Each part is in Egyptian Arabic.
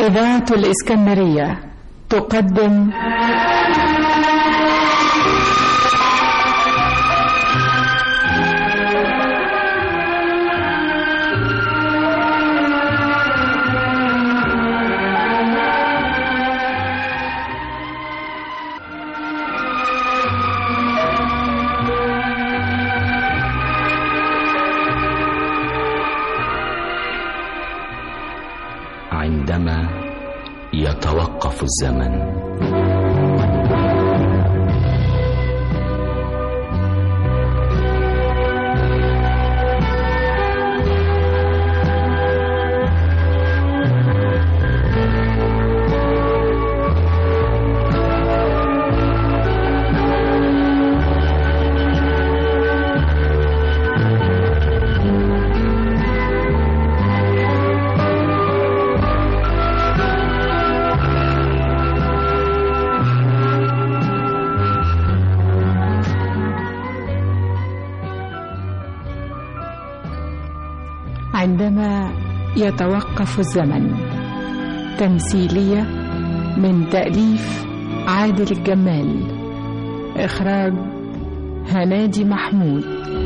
إذاعة الإسكندرية تقدم عندما يتوقف الزمن عندما يتوقف الزمن تمثيلية من تأليف عادل الجمال إخراج هنادي محمود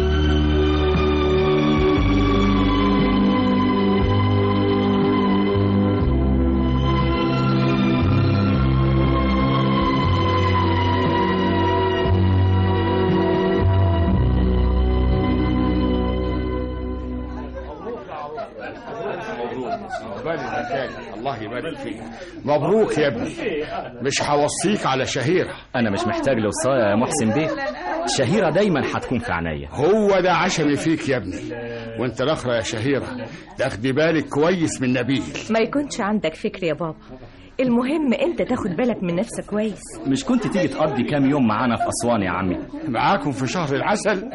الله يبارك فيك مبروك يا ابني مش هوصيك على شهيرة أنا مش محتاج لوصاية يا محسن بيه شهيرة دايما هتكون في عينيا هو ده عشمي فيك يا ابني وانت الاخرى يا شهيرة تاخدي بالك كويس من نبيل ما يكونش عندك فكر يا بابا المهم انت تاخد بالك من نفسك كويس مش كنت تيجي تقضي كام يوم معانا في أسوان يا عمي معاكم في شهر العسل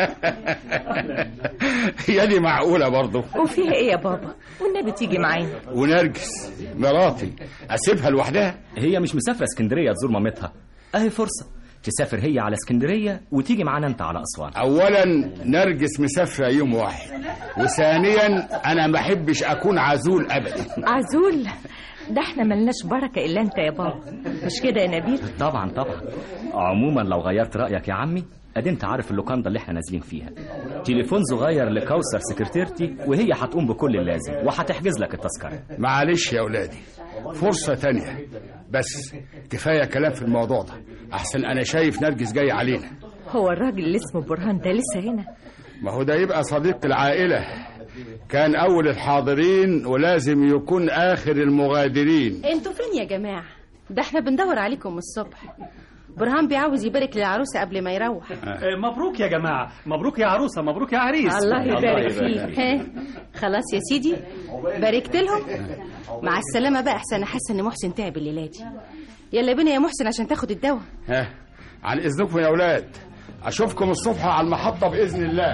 هي دي معقولة برضه وفيها ايه يا بابا والنبي تيجي معانا ونرجس مراتي اسيبها لوحدها هي مش مسافرة اسكندرية تزور مامتها أهي فرصة تسافر هي على اسكندرية وتيجي معانا أنت على أسوان اولا نرجس مسافرة يوم واحد وثانيا انا ما احبش اكون عزول ابدا عزول ده احنا ملناش بركة الا انت يا بابا مش كده يا نبيل طبعا طبعا عموما لو غيرت رأيك يا عمي ادي انت عارف اللوكاندا اللي احنا نازلين فيها تليفون صغير لكوثر سكرتيرتي وهي هتقوم بكل اللازم وهتحجز لك التذكره معلش يا ولادي فرصة تانية بس كفاية كلام في الموضوع ده أحسن أنا شايف نرجس جاي علينا هو الراجل اللي اسمه برهان ده لسه هنا ما هو ده يبقى صديق العائلة كان أول الحاضرين ولازم يكون آخر المغادرين انتوا فين يا جماعة ده احنا بندور عليكم من الصبح برهان بيعاوز يبارك للعروسة قبل ما يروح مبروك يا جماعة مبروك يا عروسة مبروك يا عريس الله يبارك يبارك فيك ها خلاص يا سيدي باركت لهم مع السلامة بقى احسن حاسة ان محسن تعب الليلة دي يلا بينا يا محسن عشان تاخد الدواء ها عن إذنكم يا أولاد أشوفكم الصبح على المحطة بإذن الله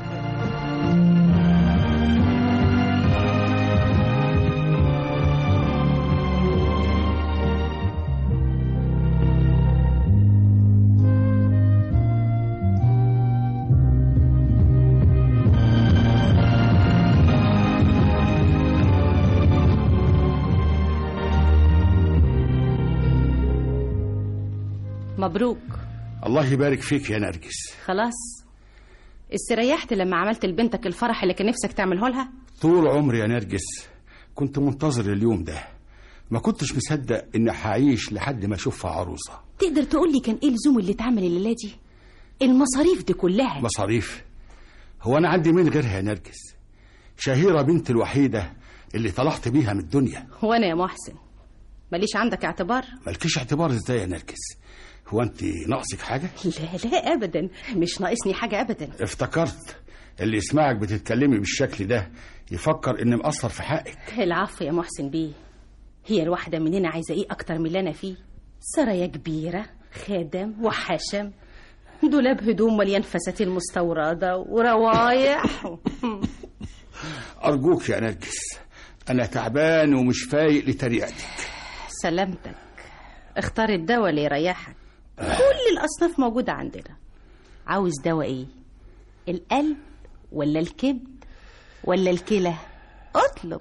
مبروك الله يبارك فيك يا نرجس خلاص استريحت لما عملت لبنتك الفرح اللي كان نفسك تعمله لها طول عمري يا نرجس كنت منتظر اليوم ده ما كنتش مصدق إني هعيش لحد ما أشوفها عروسة تقدر تقول لي كان ايه لزوم اللي اتعمل الليلة دي المصاريف دي كلها مصاريف هو أنا عندي مين غيرها يا نرجس شهيرة بنت الوحيدة اللي طلعت بيها من الدنيا وانا يا محسن ماليش عندك اعتبار مالكيش اعتبار ازاي يا نرجس هو انت ناقصك حاجة لا لا ابدا مش ناقصني حاجة ابدا افتكرت اللي يسمعك بتتكلمي بالشكل ده يفكر ان مقصر في حقك العفو يا محسن بيه هي الواحدة مننا عايزة ايه اكتر من اللي انا فيه سرايا كبيرة خادم وحشم دولاب هدوم مليان فساتين مستوردة وروايح ارجوك يا نرجس انا تعبان ومش فايق لتريقتك سلامتك اختار الدواء اللي يريحك كل الأصناف موجودة عندنا عاوز دواء ايه القلب ولا الكبد ولا الكلى اطلب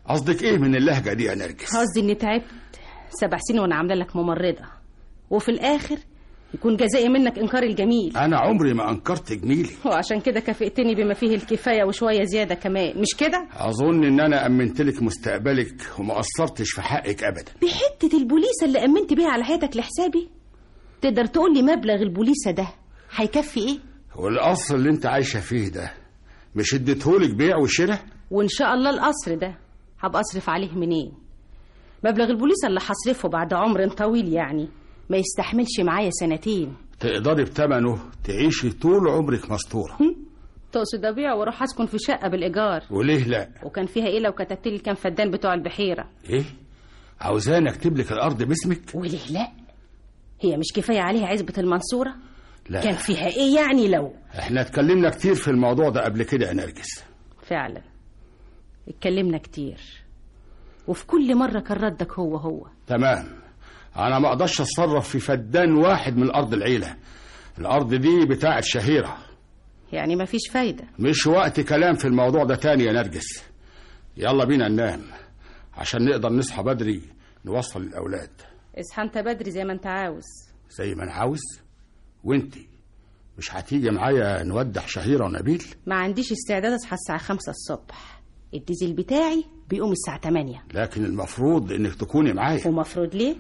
قصدك ايه من اللهجه دي يا نرجس قصدي اني تعبت سبع سنين وانا عامله لك ممرضه وفي الاخر يكون جزائي منك انكار الجميل انا عمري ما انكرت جميلي وعشان كده كافئتني بما فيه الكفايه وشويه زياده كمان مش كده اظن ان انا امنت لك مستقبلك وما قصرتش في حقك ابدا بحته البوليسه اللي امنت بيها على حياتك لحسابي تقدر تقول لي مبلغ البوليسه ده هيكفي ايه والقصر اللي انت عايشه فيه ده مش اديتهولك بيع وشراء وان شاء الله القصر ده هبقى اصرف عليه منين مبلغ البوليسه اللي هصرفه بعد عمر طويل يعني ما يستحملش معايا سنتين تقدري بثمنه تعيشي طول عمرك مستوره تقصد ابيع واروح اسكن في شقه بالايجار وليه لا وكان فيها ايه لو كتبت لي كام فدان بتوع البحيره ايه عاوزاني اكتب لك الارض باسمك وليه لا هي مش كفايه عليها عزبه المنصوره لا كان فيها ايه يعني لو احنا اتكلمنا كتير في الموضوع ده قبل كده يا نرجس فعلا اتكلمنا كتير وفي كل مرة كان ردك هو هو تمام انا ما اقدرش اتصرف في فدان واحد من ارض العيله الارض دي بتاعت شهيره يعني مفيش فايدة مش وقت كلام في الموضوع ده تاني يا نرجس يلا بينا ننام عشان نقدر نصحى بدري نوصل الاولاد اصحى انت بدري زي ما انت عاوز زي ما انا عاوز وانتي مش هتيجي معايا نودع شهيره ونبيل ما عنديش استعداد اصحى الساعة خمسة الصبح الديزل بتاعي بيقوم الساعة تمانية لكن المفروض انك تكوني معايا ومفروض ليه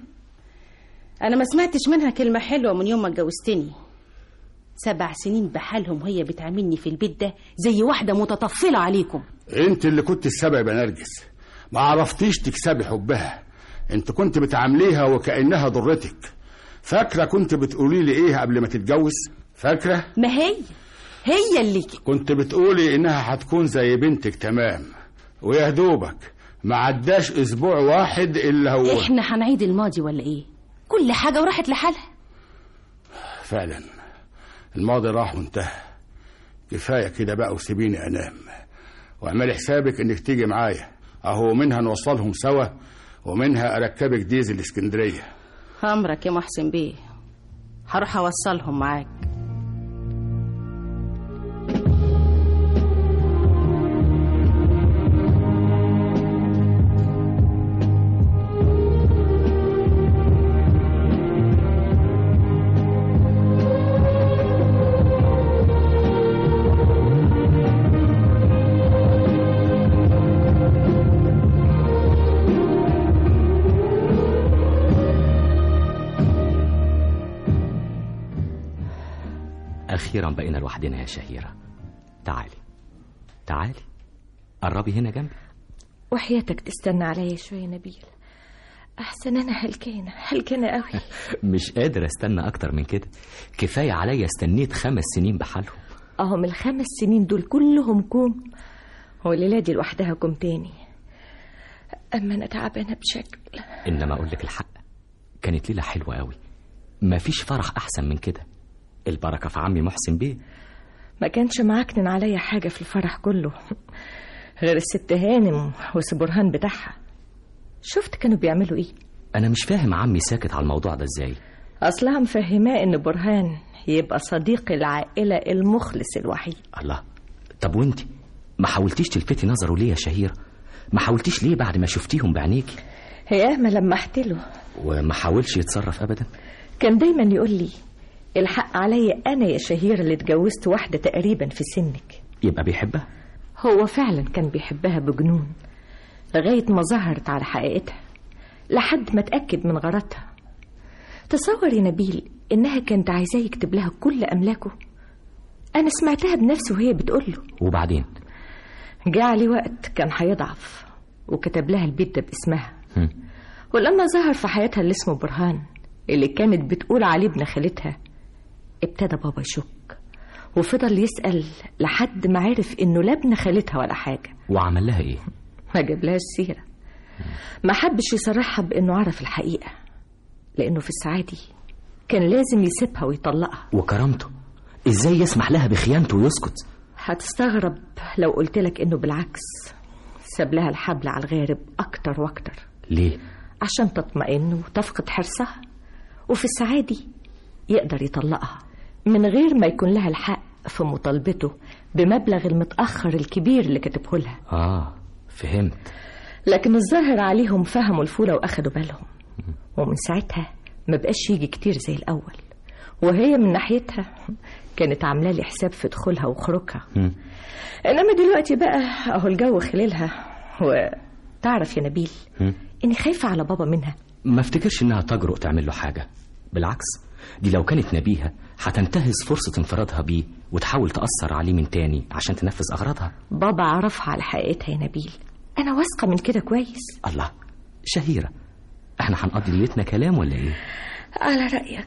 انا ما سمعتش منها كلمة حلوة من يوم ما اتجوزتني سبع سنين بحالهم وهي بتعاملني في البيت ده زي واحدة متطفلة عليكم انت اللي كنت السبب يا نرجس ما عرفتيش تكسبي حبها انت كنت بتعامليها وكأنها ضرتك فاكرة كنت بتقولي لي ايه قبل ما تتجوز فاكرة ما هي هي اللي كنت بتقولي انها هتكون زي بنتك تمام ويا دوبك ما عداش اسبوع واحد الا هو احنا هنعيد الماضي ولا ايه كل حاجة وراحت لحالها فعلا الماضي راح وانتهى كفاية كده بقى وسيبيني انام واعملي حسابك انك تيجي معايا اهو منها نوصلهم سوا ومنها اركبك ديزل اسكندرية امرك يا محسن بيه هروح اوصلهم معاك أخيرا بقينا لوحدنا يا شهيرة تعالي تعالي قربي هنا جنبي وحياتك تستنى عليا شوية نبيل أحسن أنا هلكانة هلكانة قوي مش قادر استنى أكتر من كده كفاية عليا استنيت خمس سنين بحالهم أهم الخمس سنين دول كلهم كوم والليلة دي لوحدها كوم تاني أما أنا تعبانة بشكل إنما أقول لك الحق كانت ليلة حلوة قوي مفيش فرح أحسن من كده البركة في عمي محسن بيه ما كانش معكنن عليا حاجة في الفرح كله غير الست هانم وسبرهان بتاعها شفت كانوا بيعملوا ايه أنا مش فاهم عمي ساكت على الموضوع ده إزاي أصلها مفهماه إن برهان يبقى صديق العائلة المخلص الوحيد الله طب وانت ما حاولتيش تلفتي نظره ليه يا شهيرة ما حاولتيش ليه بعد ما شفتيهم بعينيكي هي ما لمحت له وما حاولش يتصرف أبدا كان دايما يقول لي الحق عليا أنا يا شهيرة اللي اتجوزت واحدة تقريبا في سنك يبقى بيحبها هو فعلا كان بيحبها بجنون لغاية ما ظهرت على حقيقتها لحد ما اتأكد من غرضها تصور يا نبيل إنها كانت عايزاه يكتب لها كل أملاكه أنا سمعتها بنفسي وهي بتقوله وبعدين جه عليه وقت كان هيضعف وكتب لها البيت ده باسمها هم. ولما ظهر في حياتها اللي اسمه برهان اللي كانت بتقول عليه ابن خالتها ابتدى بابا يشك وفضل يسأل لحد ما عرف انه لا ابن خالتها ولا حاجة وعمل لها ايه ما جابلهاش سيرة ما حبش يصرحها بانه عرف الحقيقة لانه في الساعة دي كان لازم يسيبها ويطلقها وكرامته ازاي يسمح لها بخيانته ويسكت هتستغرب لو قلت لك انه بالعكس ساب لها الحبل على الغارب اكتر واكتر ليه عشان تطمئن وتفقد حرصها وفي الساعة دي يقدر يطلقها من غير ما يكون لها الحق في مطالبته بمبلغ المتأخر الكبير اللي كتبه لها اه فهمت لكن الظاهر عليهم فهموا الفولة وأخدوا بالهم ومن ساعتها ما بقاش يجي كتير زي الأول وهي من ناحيتها كانت عاملة لي حساب في دخولها وخروجها مم. إنما دلوقتي بقى أهو الجو خليلها وتعرف يا نبيل مم. إني خايفة على بابا منها ما افتكرش انها تجرؤ تعمل له حاجة بالعكس دي لو كانت نبيهة هتنتهز فرصة انفرادها بيه وتحاول تأثر عليه من تاني عشان تنفذ أغراضها بابا عرفها على حقيقتها يا نبيل أنا واثقة من كده كويس الله شهيرة احنا هنقضي ليلتنا كلام ولا ايه على رأيك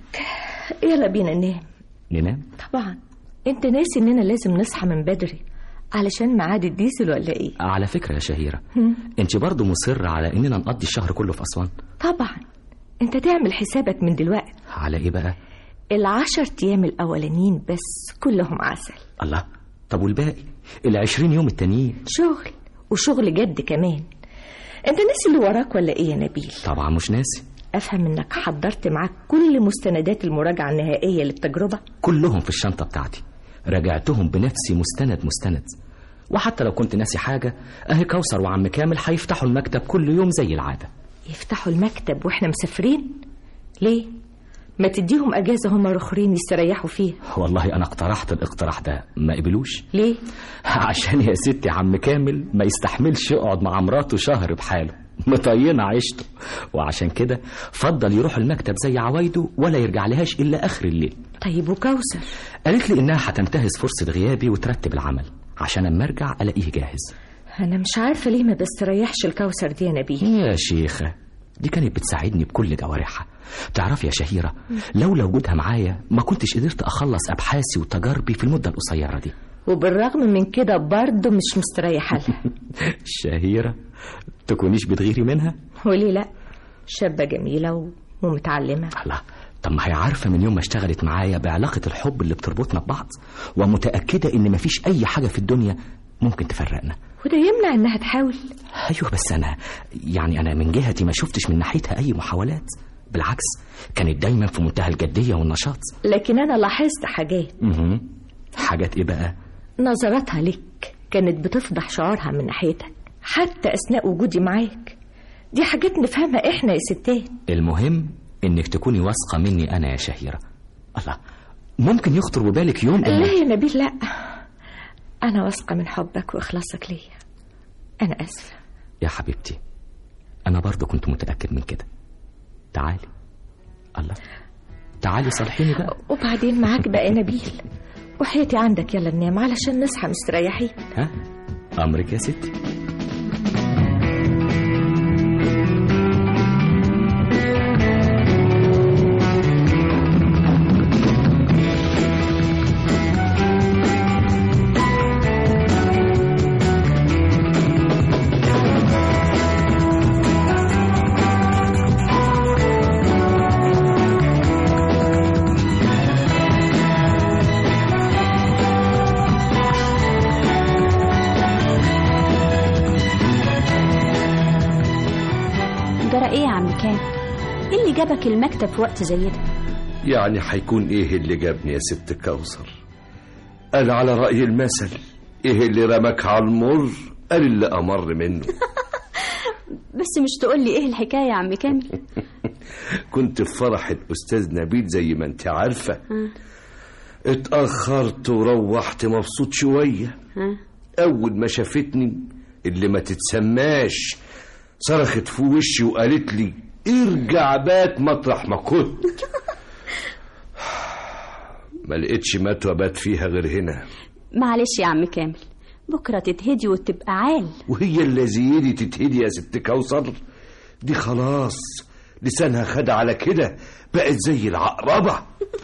يلا بينا ننام ننام طبعا انت ناسي اننا لازم نصحى من بدري علشان ميعاد الديزل ولا ايه على فكرة يا شهيرة انت برضو مصرة على اننا نقضي الشهر كله في أسوان طبعا انت تعمل حسابك من دلوقتي على ايه بقى العشر ايام الاولانيين بس كلهم عسل الله طب والباقي العشرين يوم التانيين شغل وشغل جد كمان انت ناسي اللي وراك ولا ايه يا نبيل طبعا مش ناسي افهم انك حضرت معاك كل مستندات المراجعه النهائيه للتجربه كلهم في الشنطة بتاعتي راجعتهم بنفسي مستند مستند وحتى لو كنت ناسي حاجة اهي كوثر وعم كامل هيفتحوا المكتب كل يوم زي العادة يفتحوا المكتب واحنا مسافرين ليه ما تديهم اجازه هم رخرين يستريحوا فيها والله انا اقترحت الاقتراح ده ما قبلوش ليه عشان يا ستي عم كامل ما يستحملش يقعد مع مراته شهر بحاله مطينة عيشته وعشان كده فضل يروح المكتب زي عوايده ولا يرجع لهاش إلا آخر الليل طيب وكوثر قالت لي إنها هتنتهز فرصة غيابي وترتب العمل عشان أما أرجع ألاقيه جاهز انا مش عارفه ليه ما بستريحش الكوثر دي يا نبيل يا شيخة دي كانت بتساعدني بكل جوارحها تعرفي يا شهيرة لولا وجودها معايا ما كنتش قدرت أخلص أبحاثي وتجاربي في المدة القصيرة دي وبالرغم من كده برضه مش مستريحه لها شهيرة تكونيش بتغيري منها وليه لا شابه جميله و... ومتعلمه الله طب ما هي عارفة من يوم ما اشتغلت معايا بعلاقة الحب اللي بتربطنا ببعض ومتأكدة إن مفيش أي حاجة في الدنيا ممكن تفرقنا وده يمنع انها تحاول أيوه بس أنا يعني أنا من جهتي ما شفتش من ناحيتها أي محاولات بالعكس كانت دايما في منتهى الجدية والنشاط لكن انا لاحظت حاجات مهم. حاجات إيه بقى نظراتها لك كانت بتفضح شعورها من ناحيتك حتى اثناء وجودي معاك دي حاجات نفهمها احنا يا ستات المهم إنك تكوني واثقة مني أنا يا شهيرة الله ممكن يخطر ببالك يوم لا إن يا نبيل لا انا واثقه من حبك واخلاصك ليا انا اسفه يا حبيبتي أنا برضو كنت متأكد من كده تعالي الله تعالي صالحيني بقى وبعدين معاك بقى يا نبيل وحياتي عندك يلا ننام علشان نصحى مستريحين ها أمرك يا ستي جرى ايه يا عم كان ايه اللي جابك المكتب في وقت زي ده يعني هيكون ايه اللي جابني يا ست كوثر انا على رأي المثل ايه اللي رمك على المر قال اللي امر منه بس مش تقول لي ايه الحكايه يا عم كامل كنت في فرح الاستاذ نبيل زي ما انت عارفة اتأخرت وروحت مبسوط شوية ها اول ما شافتني اللي ما تتسماش صرخت في وشي وقالت لي ارجع بات مطرح ما كنت ما لقيتش متوى بات فيها غير هنا معلش يا عم كامل بكره تتهدي وتبقى عال وهي اللي دي تتهدي يا ست كوثر دي خلاص لسانها خد على كده بقت زي العقربة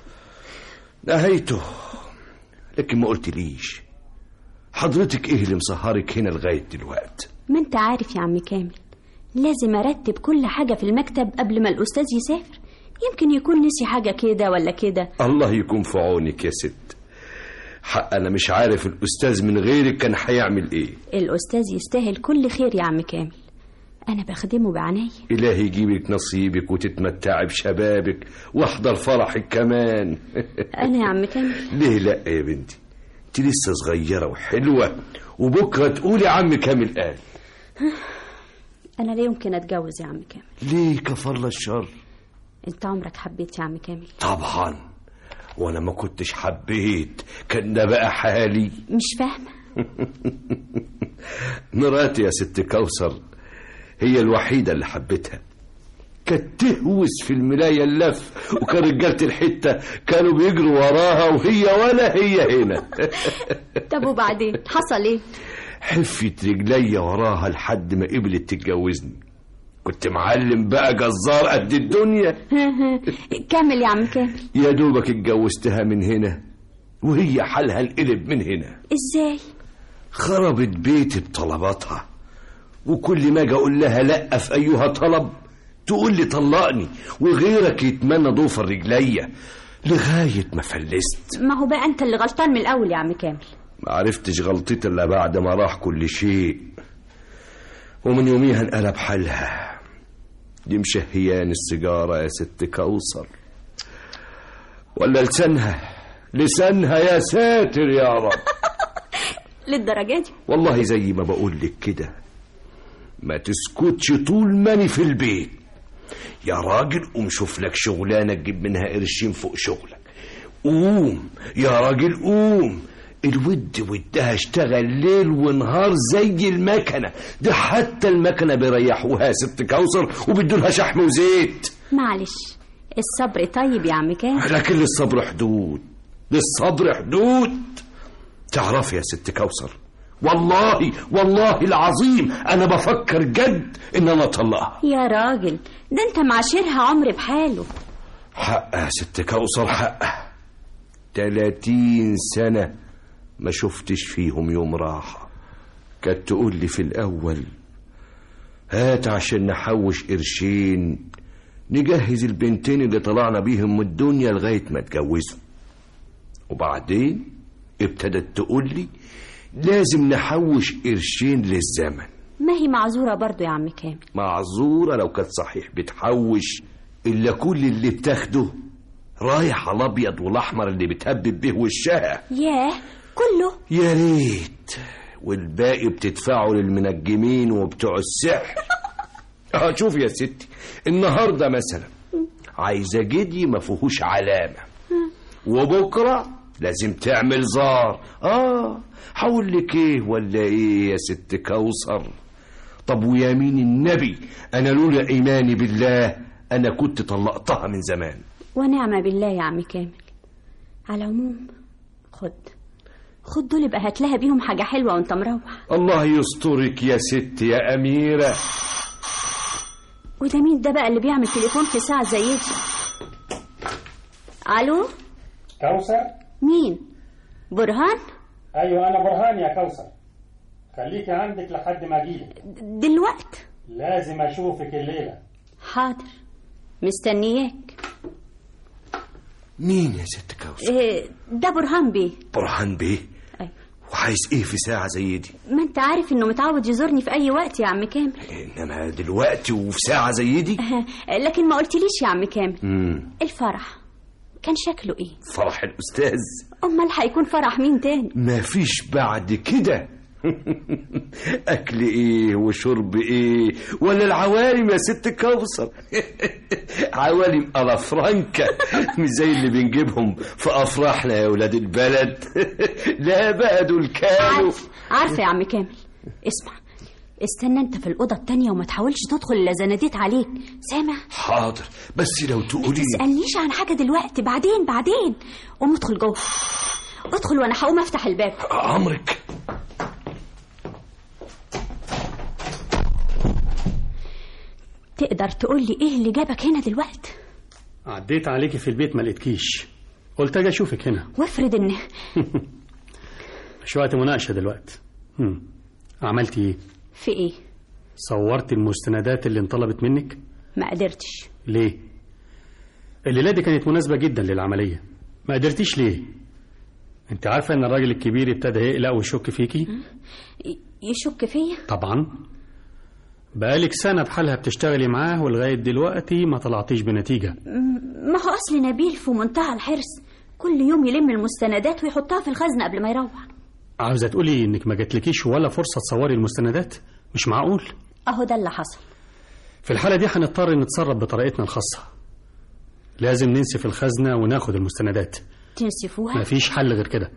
نهيته لكن ما قلتليش حضرتك ايه اللي مسهرك هنا لغاية دلوقت ما انت عارف يا عم كامل لازم ارتب كل حاجه في المكتب قبل ما الاستاذ يسافر يمكن يكون نسي حاجه كده ولا كده الله يكون في عونك يا ست حق انا مش عارف الاستاذ من غيرك كان هيعمل ايه الاستاذ يستاهل كل خير يا عم كامل انا بخدمه بعناية الهي يجيبك نصيبك وتتمتعي بشبابك واحضر فرحك كمان انا يا عم كامل ليه لا يا بنتي انت لسه صغيره وحلوه وبكره تقولي عم كامل قال انا لا يمكن اتجوز يا عم كامل ليه كفر الله الشر انت عمرك حبيت يا عم كامل طبعا وانا ما كنتش حبيت كان ده بقى حالي مش فاهمه مراتي يا ست كوثر هي الوحيدة اللي حبيتها كانت تهوس في الملاية اللف وكان رجالة الحتة كانوا بيجروا وراها وهي ولا هي هنا طب وبعدين حصل ايه حفت رجليا وراها لحد ما قبلت تتجوزني كنت معلم بقى جزار قد الدنيا كمل يا عم كامل يا دوبك اتجوزتها من هنا وهي حالها القلب من هنا ازاي خربت بيتي بطلباتها وكل ما اجي اقول لها لا في ايها طلب تقول لي طلقني وغيرك يتمنى ضوفر رجليا لغايه ما فلست ما هو بقى انت اللي غلطان من الاول يا عم كامل ما عرفتش غلطتي الا بعد ما راح كل شيء ومن يوميها انقلب حالها دي مشهيان السيجاره يا ست كوثر ولا لسانها لسانها يا ساتر يا رب للدرجه دي والله زي ما بقول لك كده ما تسكتش طول ماني في البيت يا راجل قوم شوف لك شغلانه تجيب منها قرشين فوق شغلك قوم يا راجل قوم الود ودها اشتغل ليل ونهار زي المكنه ده حتى المكنه بيريحوها يا ست كوثر وبيدولها شحم وزيت معلش الصبر طيب يا عم كامل لكن للصبر حدود للصبر حدود تعرفي يا ست كوثر والله والله العظيم انا بفكر جد ان انا اطلقها يا راجل ده انت معاشرها عمر بحاله حقها يا ست كوثر حقها تلاتين سنة ما شفتش فيهم يوم راحة كانت تقول لي في الأول هات عشان نحوش قرشين نجهز البنتين اللي طلعنا بيهم من الدنيا لغاية ما اتجوزوا وبعدين ابتدت تقول لي لازم نحوش قرشين للزمن ما هي معذوره برضو يا عم كامل معذورة لو كانت صحيح بتحوش إلا كل اللي بتاخده رايح على الأبيض والأحمر اللي بتهبب به وشها ياه كله يا ريت والباقي بتدفعه للمنجمين وبتوع السحر اه شوف يا ستي النهارده مثلا عايزه جدي ما فيهوش علامه وبكره لازم تعمل زار اه هقول لك ايه ولا ايه يا ست كوثر طب ويمين النبي انا لولا ايماني بالله انا كنت طلقتها من زمان ونعم بالله يا عم كامل على العموم خد خد دول يبقى هات لها بيهم حاجه حلوه وانت مروح الله يسترك يا ست يا اميره وده مين ده بقى اللي بيعمل تليفون في ساعه زي دي الو كوثر مين برهان ايوه انا برهان يا كوثر خليكي عندك لحد ما اجيلك دلوقت لازم اشوفك الليله حاضر مستنياك مين يا ست كوثر إيه ده برهان بيه برهان بيه أيوة. وعايز ايه في ساعه زي دي ما انت عارف انه متعود يزورني في اي وقت يا عم كامل انما دلوقتي وفي ساعه زي دي لكن ما قلتليش يا عم كامل مم. الفرح كان شكله ايه فرح الاستاذ امال هيكون فرح مين تاني ما فيش بعد كده اكل ايه وشرب ايه ولا العوالم يا ست كوثر عوالم الافرانكا مش زي اللي بنجيبهم في افراحنا يا ولاد البلد لا بقى دول كانوا عارف عارفه يا عم كامل اسمع استنى انت في الاوضه التانية وما تحاولش تدخل الا زناديت عليك سامع حاضر بس لو ما تقولي لي تسالنيش عن حاجه دلوقتي بعدين بعدين قوم ادخل جوه ادخل وانا هقوم افتح الباب امرك تقدر تقول لي ايه اللي جابك هنا دلوقتي عديت عليكي في البيت ما لقيتكيش قلت اجي اشوفك هنا وافرض ان مش وقت مناقشه دلوقتي هم. عملتي ايه في ايه صورت المستندات اللي انطلبت منك ما قدرتش ليه الليله دي كانت مناسبه جدا للعمليه ما قدرتيش ليه انت عارفه ان الراجل الكبير ابتدى يقلق ويشك فيكي ي- يشك فيا طبعا بقالك سنه بحالها بتشتغلي معاه ولغايه دلوقتي ما طلعتيش بنتيجه م- ما هو اصل نبيل في منتهى الحرص كل يوم يلم المستندات ويحطها في الخزنه قبل ما يروح عاوزه تقولي انك ما جاتلكيش ولا فرصه تصوري المستندات مش معقول اهو ده اللي حصل في الحالة دي هنضطر نتصرف بطريقتنا الخاصة لازم ننسف الخزنة وناخد المستندات تنسفوها مفيش حل غير كده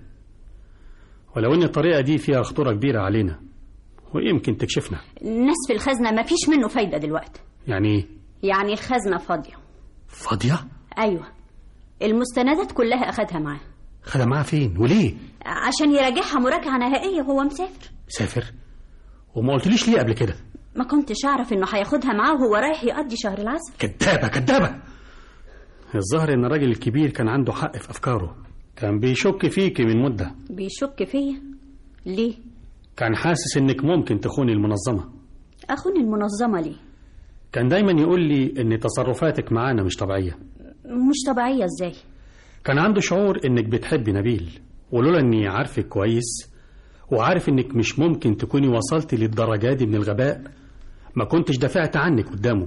ولو ان الطريقة دي فيها خطورة كبيرة علينا ويمكن تكشفنا نسف الخزنة مفيش منه فايدة دلوقتي يعني ايه يعني الخزنة فاضية فاضية أيوة المستندات كلها أخدها معاه خدها معاه فين وليه عشان يراجعها مراجعة نهائية وهو مسافر سافر وما قلتليش ليه قبل كده ما كنتش أعرف إنه هياخدها معاه وهو رايح يقضي شهر العسل كدابة كدابة الظاهر ان الراجل الكبير كان عنده حق في افكاره كان بيشك فيك من مدة بيشك فيا ليه؟ كان حاسس انك ممكن تخوني المنظمة أخون المنظمة ليه؟ كان دايما يقول لي ان تصرفاتك معانا مش طبيعية مش طبيعية إزاي؟ كان عنده شعور انك بتحبي نبيل ولولا اني عارفك كويس وعارف انك مش ممكن تكوني وصلتي للدرجة دي من الغباء ما كنتش دافعت عنك قدامه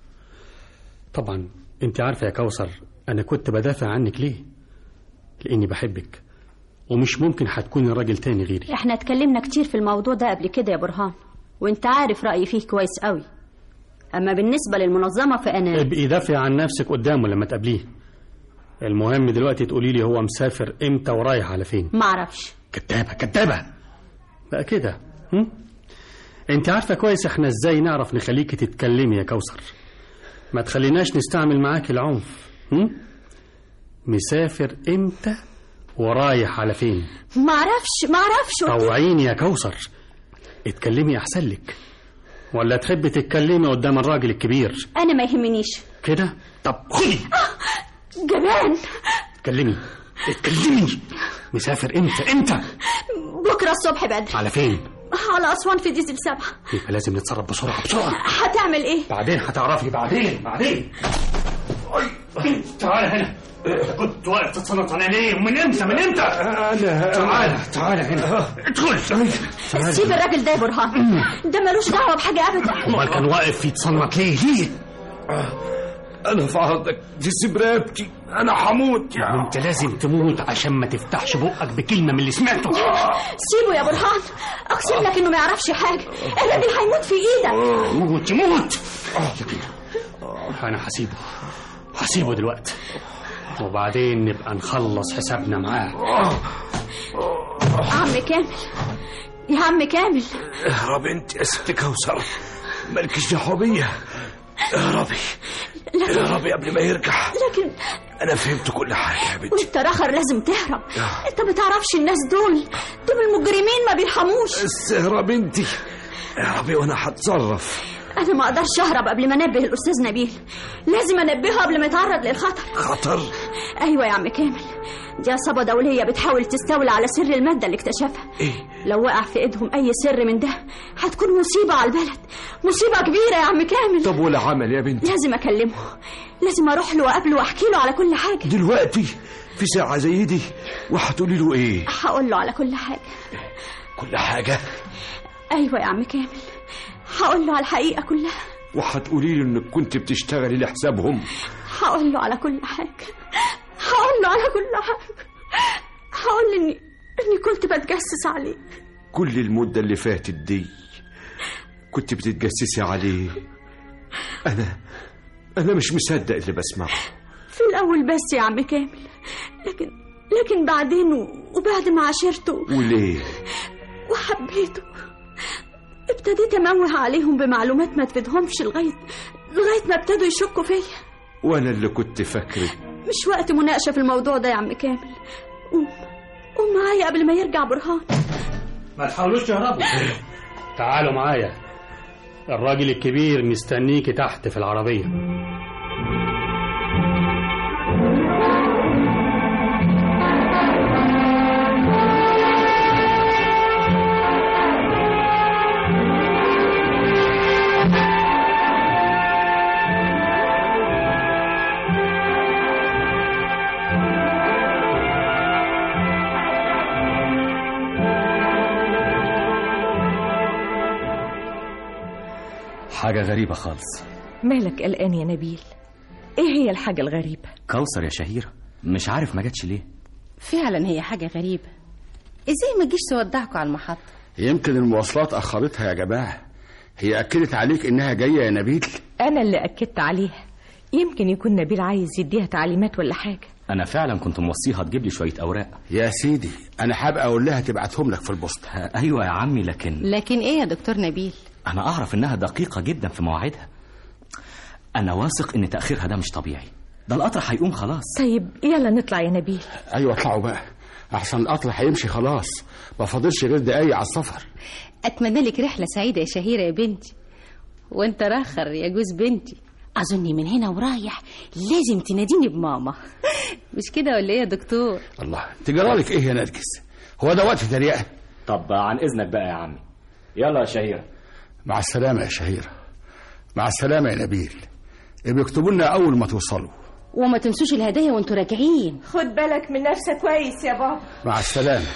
طبعا انت عارفة يا كوثر انا كنت بدافع عنك ليه لاني بحبك ومش ممكن هتكوني راجل تاني غيري إحنا اتكلمنا كتير في الموضوع ده قبل كده يا برهان وأنت عارف رأيي فيه كويس قوي أما بالنسبة للمنظمة فأنا ابقي دافع عن نفسك قدامه لما تقابليه المهم دلوقتي تقولي لي هو مسافر امتى ورايح على فين معرفش كدابة كدابة بقى كده هم؟ انت عارفة كويس احنا ازاي نعرف نخليكي تتكلمي يا كوثر ما تخليناش نستعمل معاك العنف هم؟ مسافر امتى ورايح على فين معرفش معرفش طوعيني يا كوثر اتكلمي احسن لك ولا تحبي تتكلمي قدام الراجل الكبير أنا ما يهمنيش كده طب خدي جبان اتكلمي اتكلمي مسافر امتى امتى بكرة الصبح بدري على فين على أسوان في ديزل سبعة يبقى لازم نتصرف بسرعة بسرعة هتعمل إيه؟ بعدين هتعرفي بعدين بعدين أي، تعال هنا كنت واقف تتصنط على ليه ومن امتى من امتى انا تعال تعال هنا ادخل سيب الراجل ده يا برهان ده ملوش دعوة بحاجة أبدا امال كان واقف يتصنط ليه ليه انا في عرضك تسيب رقبتي انا هموت يا انت لازم تموت عشان ما تفتحش بقك بكلمة من اللي سمعته سيبه يا برهان أقسم لك إنه ما يعرفش حاجة الراجل هيموت في إيدك موت موت انا هسيبه هسيبه دلوقتي وبعدين نبقى نخلص حسابنا معاه عم كامل يا عم كامل اهرب انت يا ست كوثر مالكش دعوه بيا اهربي اهربي قبل ما يرجع لكن انا فهمت كل حاجه يا بنتي وانت راخر لازم تهرب انت ما تعرفش الناس دول دول المجرمين ما بيرحموش بس اهربي انت اهربي وانا هتصرف انا ما اقدرش اهرب قبل ما انبه الاستاذ نبيل لازم انبهه قبل ما يتعرض للخطر خطر ايوه يا عم كامل دي عصابه دوليه بتحاول تستولى على سر الماده اللي اكتشفها ايه لو وقع في ايدهم اي سر من ده هتكون مصيبه على البلد مصيبه كبيره يا عم كامل طب والعمل يا بنتي لازم اكلمه لازم اروح له واقابله واحكي له على كل حاجه دلوقتي في ساعه زي دي وهتقولي له ايه هقول له على كل حاجه كل حاجه ايوه يا عم كامل هقول له على الحقيقه كلها وهتقولي له انك كنت بتشتغلي لحسابهم هقول له على كل حاجه هقول له على كل حاجه هقول له اني اني كنت بتجسس عليه كل المده اللي فاتت دي كنت بتتجسسي عليه انا انا مش مصدق اللي بسمعه في الاول بس يا عم كامل لكن لكن بعدين و- وبعد ما عاشرته وليه وحبيته ابتديت اموه عليهم بمعلومات ما تفيدهمش لغايه لغايه ما ابتدوا يشكوا فيا وانا اللي كنت فاكرك مش وقت مناقشه في الموضوع ده يا عم كامل قوم قوم معايا قبل ما يرجع برهان ما تحاولوش تهربوا تعالوا معايا الراجل الكبير مستنيكي تحت في العربية حاجة غريبة خالص مالك قلقان يا نبيل ايه هي الحاجة الغريبة كوثر يا شهيرة مش عارف ما جاتش ليه فعلا هي حاجة غريبة ازاي ما تجيش تودعكوا على المحطة يمكن المواصلات أخرتها يا جماعة هي أكدت عليك إنها جاية يا نبيل أنا اللي أكدت عليها يمكن يكون نبيل عايز يديها تعليمات ولا حاجة انا فعلا كنت موصيها تجيب لي شويه اوراق يا سيدي انا حابب اقول لها تبعتهم لك في البوسطه ايوه يا عمي لكن لكن ايه يا دكتور نبيل انا اعرف انها دقيقه جدا في مواعيدها انا واثق ان تاخيرها ده مش طبيعي ده القطر هيقوم خلاص طيب يلا نطلع يا نبيل ايوه اطلعوا بقى احسن القطر هيمشي خلاص ما فاضلش غير دقايق على السفر اتمنى لك رحله سعيده يا شهيره يا بنتي وانت راخر يا جوز بنتي اظني من هنا ورايح لازم تناديني بماما مش كده ولا ايه يا دكتور الله تجرالك ايه يا نرجس هو ده وقت تريقه طب عن اذنك بقى يا عمي يلا يا شهيره مع السلامه يا شهيره مع السلامه يا نبيل بيكتبوا لنا اول ما توصلوا وما تنسوش الهدايا وانتوا راجعين خد بالك من نفسك كويس يا بابا مع السلامه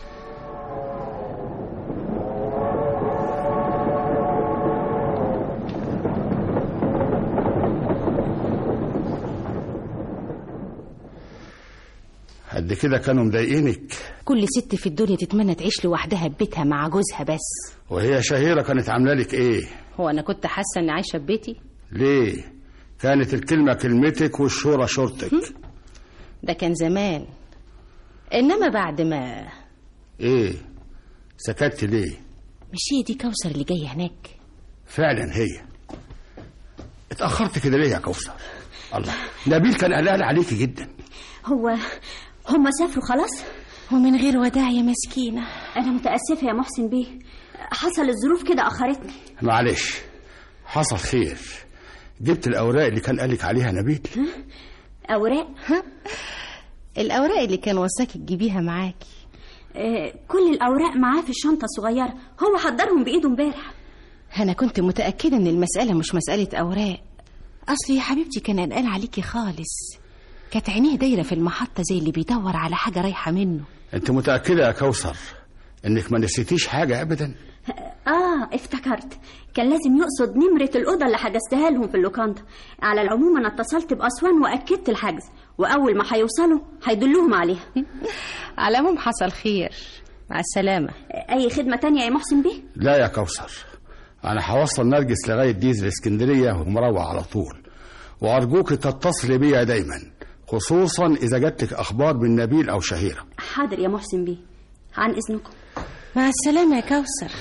قد كده كانوا مضايقينك كل ست في الدنيا تتمنى تعيش لوحدها ببيتها مع جوزها بس وهي شهيره كانت عامله لك ايه هو انا كنت حاسه اني عايشه في بيتي ليه كانت الكلمه كلمتك والشوره شورتك ده كان زمان انما بعد ما ايه سكت ليه مش هي دي كوثر اللي جايه هناك فعلا هي اتاخرت كده ليه يا كوثر الله نبيل كان قلقان عليكي جدا هو هم سافروا خلاص ومن غير وداع يا مسكينه انا متاسفه يا محسن بيه حصل الظروف كده اخرتني معلش حصل خير جبت الاوراق اللي كان قالك عليها نبيل اوراق الاوراق اللي كان وصاكي تجيبيها معاكي آه كل الاوراق معاه في الشنطه الصغيره هو حضرهم بايده امبارح انا كنت متاكده ان المساله مش مساله اوراق اصل يا حبيبتي كان قلقان عليكي خالص كانت عينيه دايره في المحطه زي اللي بيدور على حاجه رايحه منه انت متاكده يا كوثر انك ما نسيتيش حاجه ابدا اه افتكرت كان لازم يقصد نمرة الأوضة اللي حجزتها لهم في اللوكاندا على العموم أنا اتصلت بأسوان وأكدت الحجز وأول ما هيوصلوا هيدلوهم عليها على العموم حصل خير مع السلامة أي خدمة تانية يا محسن بيه؟ لا يا كوثر انا هوصل نرجس لغايه ديزل اسكندريه ومروح على طول وارجوك تتصلي بيا دايما خصوصا اذا جاتلك اخبار من نبيل او شهيره حاضر يا محسن بيه عن إذنكم مع السلامة يا كوثر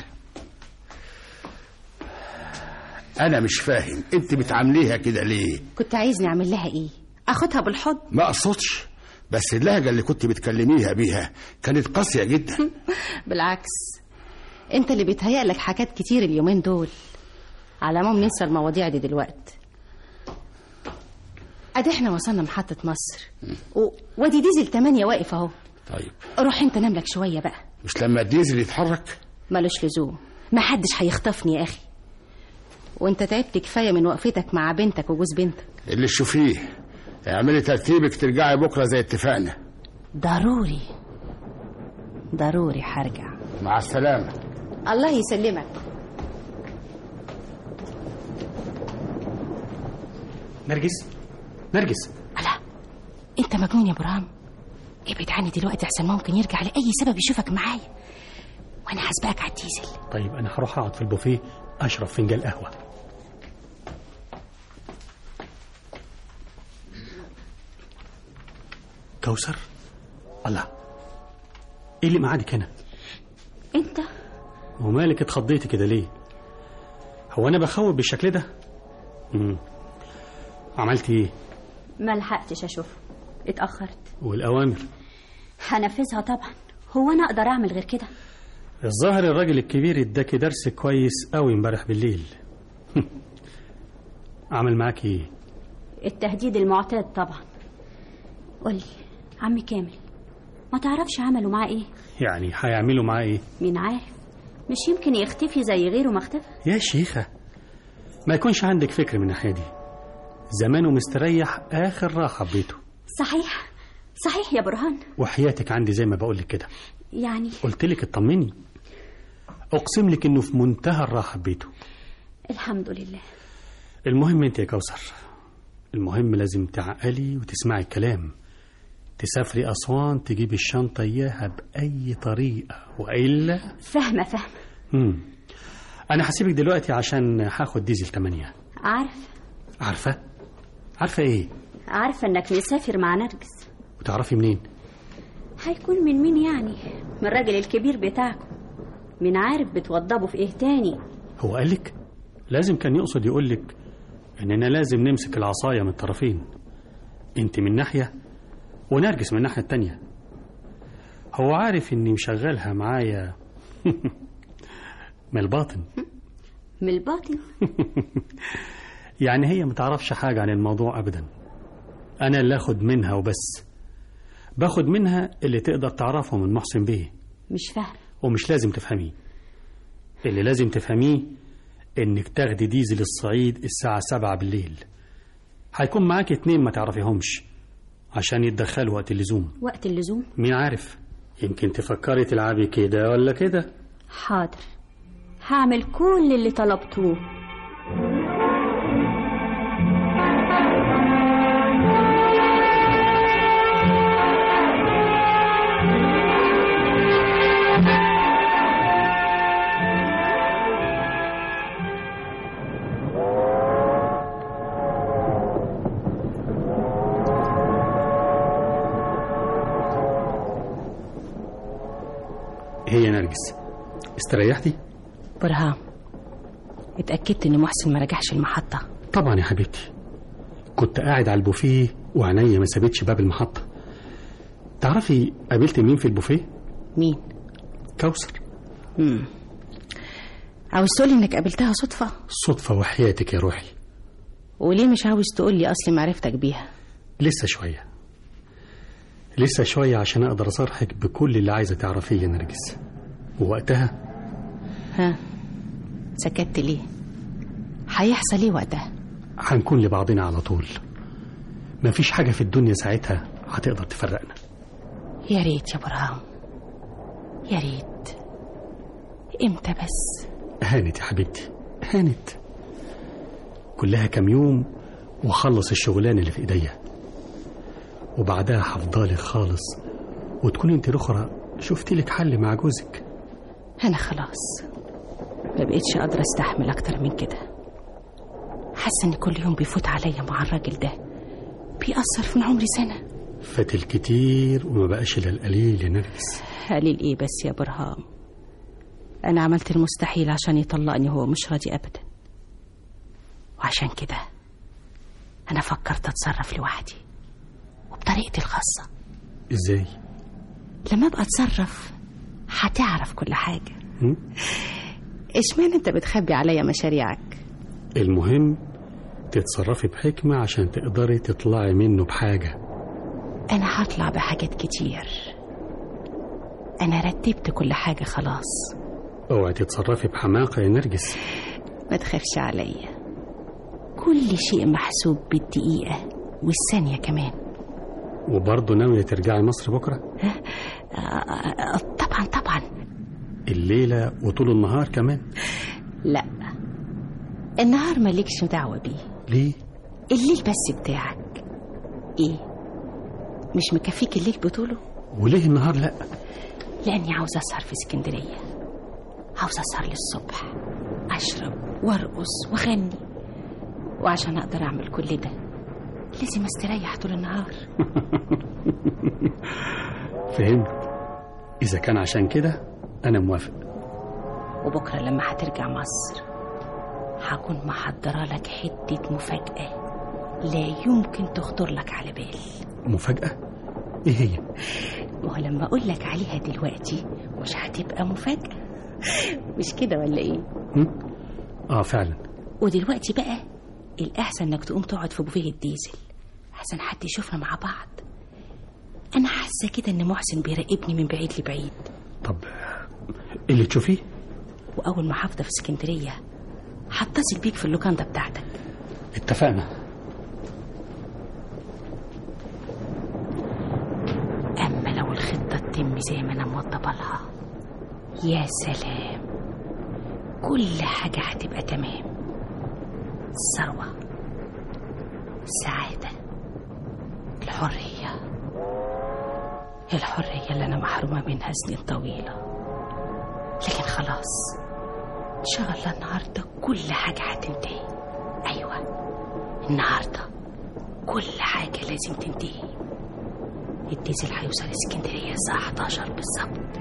انا مش فاهم انت بتعامليها كده ليه كنت عايزني أعمل لها إيه؟ أخدها بالحضن ما اقصدش بس اللهجه اللي كنت بتكلميها بيها كانت قاسيه جدا بالعكس أنت اللي بيتهيألك حاجات كتير اليومين دول على العموم ننسى المواضيع دي دلوقتي ادي احنا وصلنا محطة مصر و... وادي ديزل تمانية واقف اهو طيب روح انت نام لك شوية بقى مش لما الديزل يتحرك ملوش لزوم ما حدش هيخطفني يا اخي وانت تعبت كفاية من وقفتك مع بنتك وجوز بنتك اللي تشوفيه اعملي ترتيبك ترجعي بكره زي اتفقنا ضروري ضروري هرجع مع السلامه الله يسلمك نرجس نرجس ألا انت مجنون يا برهام ابعد عني دلوقتي احسن ممكن يرجع لاي سبب يشوفك معايا وانا هسبقك على الديزل طيب أنا هروح أقعد في البوفيه أشرب فنجان قهوة كوثر الله ايه اللي معادك هنا أنت ومالك اتخضيتي كده ليه هو انا بخوف بالشكل ده مم. عملتي ايه ما لحقتش أشوفه اتأخرت والاوامر هنفذها طبعا هو أنا أقدر أعمل غير كده الظاهر الراجل الكبير اداكي درس كويس قوي امبارح بالليل عمل معاكي ايه التهديد المعتاد طبعا قولي عمي كامل ما تعرفش عملوا معاه ايه يعني هيعملوا معاه ايه مين عارف مش يمكن يختفي زي غيره ما اختفى يا شيخة ما يكونش عندك فكر من الناحية دي زمانه مستريح آخر راحة في بيته صحيح صحيح يا برهان وحياتك عندي زي ما بقولك كده يعني قلت لك اطمني اقسم لك انه في منتهى الراحه في بيته الحمد لله المهم انت يا كوثر المهم لازم تعقلي وتسمعي الكلام تسافري اسوان تجيبي الشنطه اياها باي طريقه والا فاهمة فاهمة مم. انا هسيبك دلوقتي عشان هاخد ديزل 8 عارف عارفة عارفة ايه عارفة انك مسافر مع نرجس وتعرفي منين هيكون من مين يعني من الراجل الكبير بتاعكم من عارف بتوضبوا في ايه تاني هو قالك لازم كان يقصد يقولك اننا لازم نمسك العصاية من الطرفين انت من ناحية ونرجس من الناحية التانية هو عارف اني مشغلها معايا من الباطن من الباطن يعني هي متعرفش حاجة عن الموضوع أبدا أنا اللي أخد منها وبس باخد منها اللي تقدر تعرفه من محسن بيه مش فاهم ومش لازم تفهميه اللي لازم تفهميه إنك تاخدي ديزل الصعيد الساعة سبعة بالليل هيكون معاك اتنين ما تعرفيهمش عشان يتدخلوا وقت اللزوم وقت اللزوم مين عارف يمكن تفكري تلعبي كده ولا كده حاضر هعمل كل اللي طلبتوه هي نرجس استريحتي برهام اتأكدت إن محسن ما رجعش المحطة طبعا يا حبيبتي كنت قاعد على البوفيه وعينيا ما سابتش باب المحطة تعرفي قابلت مين في البوفيه مين؟ كوثر مم. عاوز تقولي إنك قابلتها صدفة صدفة وحياتك يا روحي وليه مش عاوز تقولي أصل معرفتك بيها لسه شوية لسه شوية عشان أقدر أصارحك بكل اللي عايزة تعرفيه يا نرجس ووقتها ها سكت ليه هيحصل ايه وقتها هنكون لبعضنا على طول مفيش حاجة في الدنيا ساعتها هتقدر تفرقنا يا ريت يا برهام يا ريت امتى بس هانت يا حبيبتي هانت كلها كام يوم وخلص الشغلانة اللي في ايديا وبعدها هفضلك خالص وتكوني انت الاخرى شفتي لك حل مع جوزك انا خلاص ما بقتش قادرة استحمل اكتر من كده حاسة ان كل يوم بيفوت عليا مع الراجل ده بيأثر في عمري سنة فات الكتير وما بقاش الا القليل يا نرجس قليل ايه بس يا برهام انا عملت المستحيل عشان يطلقني هو مش راضي ابدا وعشان كده انا فكرت اتصرف لوحدي وبطريقتي الخاصة ازاي لما ابقى اتصرف هتعرف كل حاجة هم؟ اشمعنى انت بتخبي عليا مشاريعك المهم تتصرفي بحكمة عشان تقدري تطلعي منه بحاجة انا هطلع بحاجات كتير انا رتبت كل حاجة خلاص اوعي تتصرفي بحماقة يا نرجس ما تخافش عليا كل شيء محسوب بالدقيقة والثانية كمان وبرضه ناوية ترجعي مصر بكرة آه، طبعا طبعا الليلة وطول النهار كمان لا النهار مالكش دعوة بيه ليه الليل بس بتاعك ايه مش مكفيك الليل بطوله وليه النهار لا لاني عاوز اسهر في اسكندريه عاوز اسهر للصبح اشرب وارقص واغني وعشان اقدر اعمل كل ده لازم استريح طول النهار فهمت إذا كان عشان كده أنا موافق وبكره لما هترجع مصر هكون محضره لك حته مفاجاه لا يمكن تخطر لك على بال مفاجأة إيه هي ما هو لما اقول لك عليها دلوقتي مش هتبقى مفاجاه مش كده ولا ايه هم؟ آه فعلا ودلوقتي بقى الأحسن إنك تقوم تقعد في بوفيه الديزل أحسن حد يشوفنا مع بعض أنا حاسة كده إن محسن بيراقبني من بعيد لبعيد طب اللي تشوفيه وأول ما هفضى في اسكندرية هتصل بيك في اللوكاندا بتاعتك اتفقنا أما لو الخطة تتم زي ما أنا موضبة لها يا سلام كل حاجة هتبقى تمام الثروة السعادة الحرية الحرية اللي أنا محرومة منها سنين طويلة لكن خلاص إن شاء الله النهاردة كل حاجة هتنتهي أيوة النهاردة كل حاجة لازم تنتهي الديزل هيوصل اسكندرية الساعة 11 بالظبط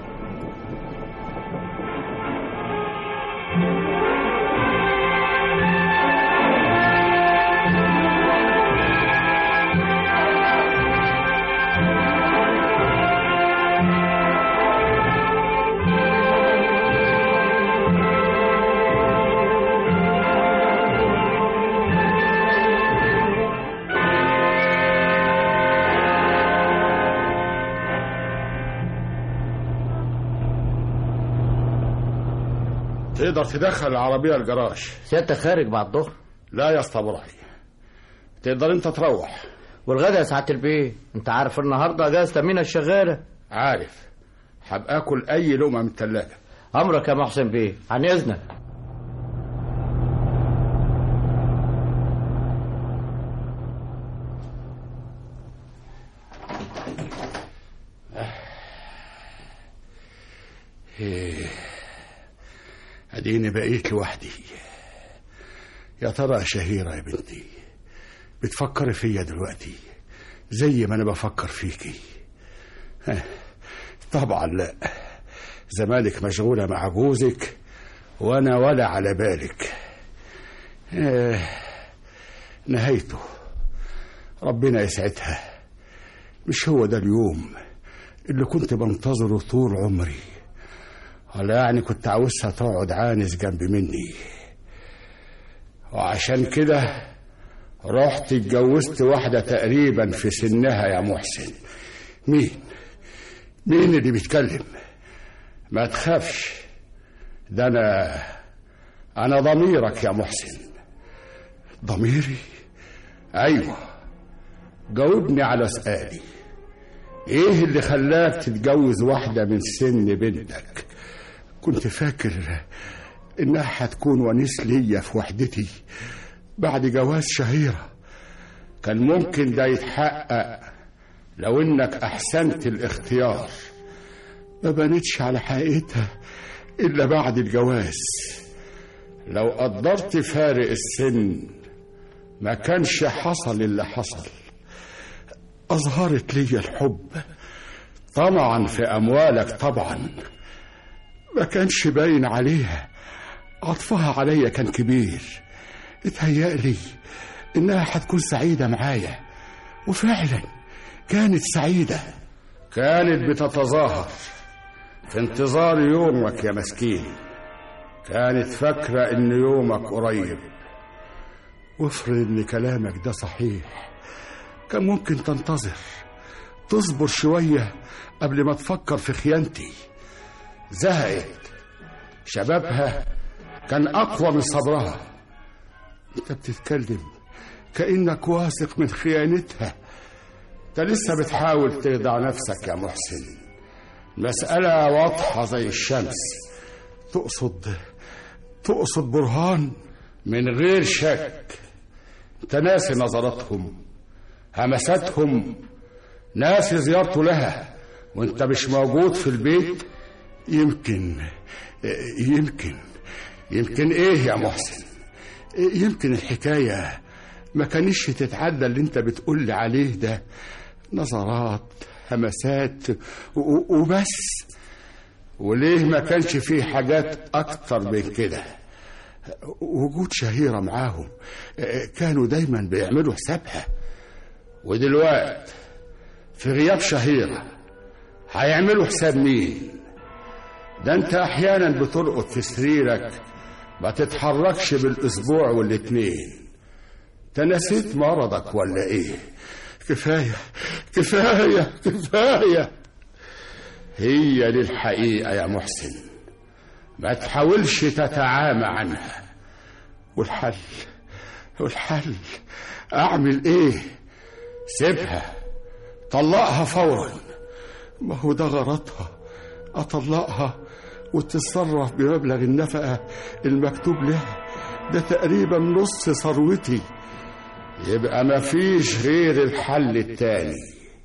تقدر تدخل العربية الجراج سيادتك خارج بعد الظهر لا يا اسطى ابراهيم تقدر انت تروح والغدا يا سعاده البيه انت عارف النهارده اجازه تامينه الشغاله عارف هبقى اكل اي لقمه من الثلاجه امرك يا محسن بيه عن اذنك إيه. اديني بقيت لوحدي يا ترى يا شهيرة يا بنتي بتفكري فيا دلوقتي زي ما انا بفكر فيكي ها، طبعا لا زمانك مشغولة مع جوزك وانا ولا على بالك آه، نهايته ربنا يسعدها مش هو ده اليوم اللي كنت بنتظره طول عمري ولا يعني كنت عاوزها تقعد عانس جنب مني وعشان كده رحت اتجوزت واحدة تقريبا في سنها يا محسن مين مين اللي بيتكلم ما تخافش ده انا انا ضميرك يا محسن ضميري ايوه جاوبني على سؤالي ايه اللي خلاك تتجوز واحدة من سن بنتك كنت فاكر انها هتكون ونيس ليا في وحدتي بعد جواز شهيرة كان ممكن ده يتحقق لو انك احسنت الاختيار ما بنتش على حقيقتها الا بعد الجواز لو قدرت فارق السن ما كانش حصل اللي حصل اظهرت لي الحب طمعا في اموالك طبعا ما كانش باين عليها عطفها عليا كان كبير اتهيألي انها هتكون سعيدة معايا وفعلا كانت سعيدة كانت بتتظاهر في انتظار يومك يا مسكين كانت فاكرة ان يومك قريب وافرض ان كلامك ده صحيح كان ممكن تنتظر تصبر شوية قبل ما تفكر في خيانتي زهقت شبابها كان أقوى من صبرها أنت بتتكلم كأنك واثق من خيانتها أنت لسه بتحاول تخدع نفسك يا محسن مسألة واضحة زي الشمس تقصد تقصد برهان من غير شك انت ناسي نظراتهم همساتهم ناسي زيارته لها وانت مش موجود في البيت يمكن يمكن يمكن ايه يا محسن يمكن الحكاية ما كانش تتعدى اللي انت بتقول لي عليه ده نظرات همسات و- وبس وليه ما كانش فيه حاجات اكتر من كده وجود شهيرة معاهم كانوا دايما بيعملوا حسابها ودلوقت في غياب شهيرة هيعملوا حساب مين ده انت احيانا بترقد في سريرك ما تتحركش بالاسبوع والاتنين تنسيت مرضك ولا ايه كفاية كفاية كفاية هي دي الحقيقة يا محسن ما تحاولش تتعامى عنها والحل والحل اعمل ايه سيبها طلقها فورا ما هو ده غرضها اطلقها وتتصرف بمبلغ النفقة المكتوب لها ده تقريبا نص ثروتي يبقى ما فيش غير الحل التاني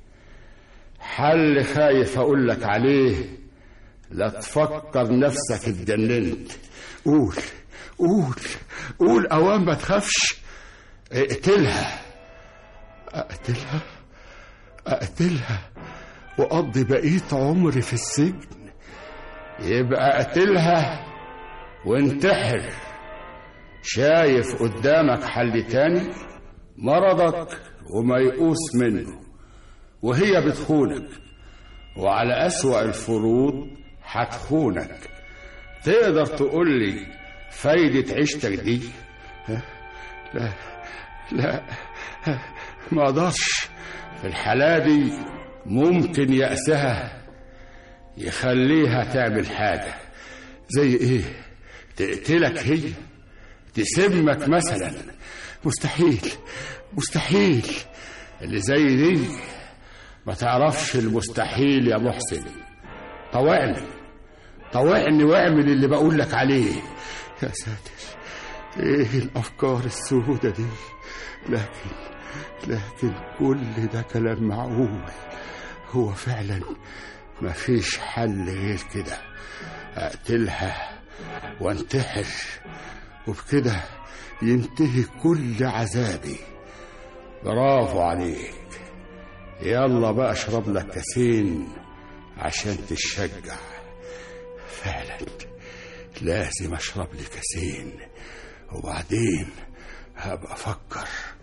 حل خايف اقول لك عليه لا تفكر نفسك اتجننت قول قول قول اوام ما تخافش اقتلها اقتلها اقتلها واقضي بقيه عمري في السجن يبقى اقتلها وانتحر شايف قدامك حل تاني مرضك وميؤوس منه وهي بتخونك وعلى أسوأ الفروض هتخونك تقدر تقول لي فايدة عيشتك دي ها؟ لا لا ما اقدرش في الحالة دي ممكن يأسها يخليها تعمل حاجة زي ايه تقتلك هي تسمك مثلا مستحيل مستحيل اللي زي دي ما تعرفش المستحيل يا محسن طوعني طوعني واعمل اللي بقول لك عليه يا ساتر ايه الافكار السودة دي لكن لكن كل ده كلام معقول هو فعلا ما فيش حل غير كده اقتلها وانتحر وبكده ينتهي كل عذابي برافو عليك يلا بقى اشرب لك كاسين عشان تشجع فعلا لازم اشرب لي كاسين وبعدين هبقى افكر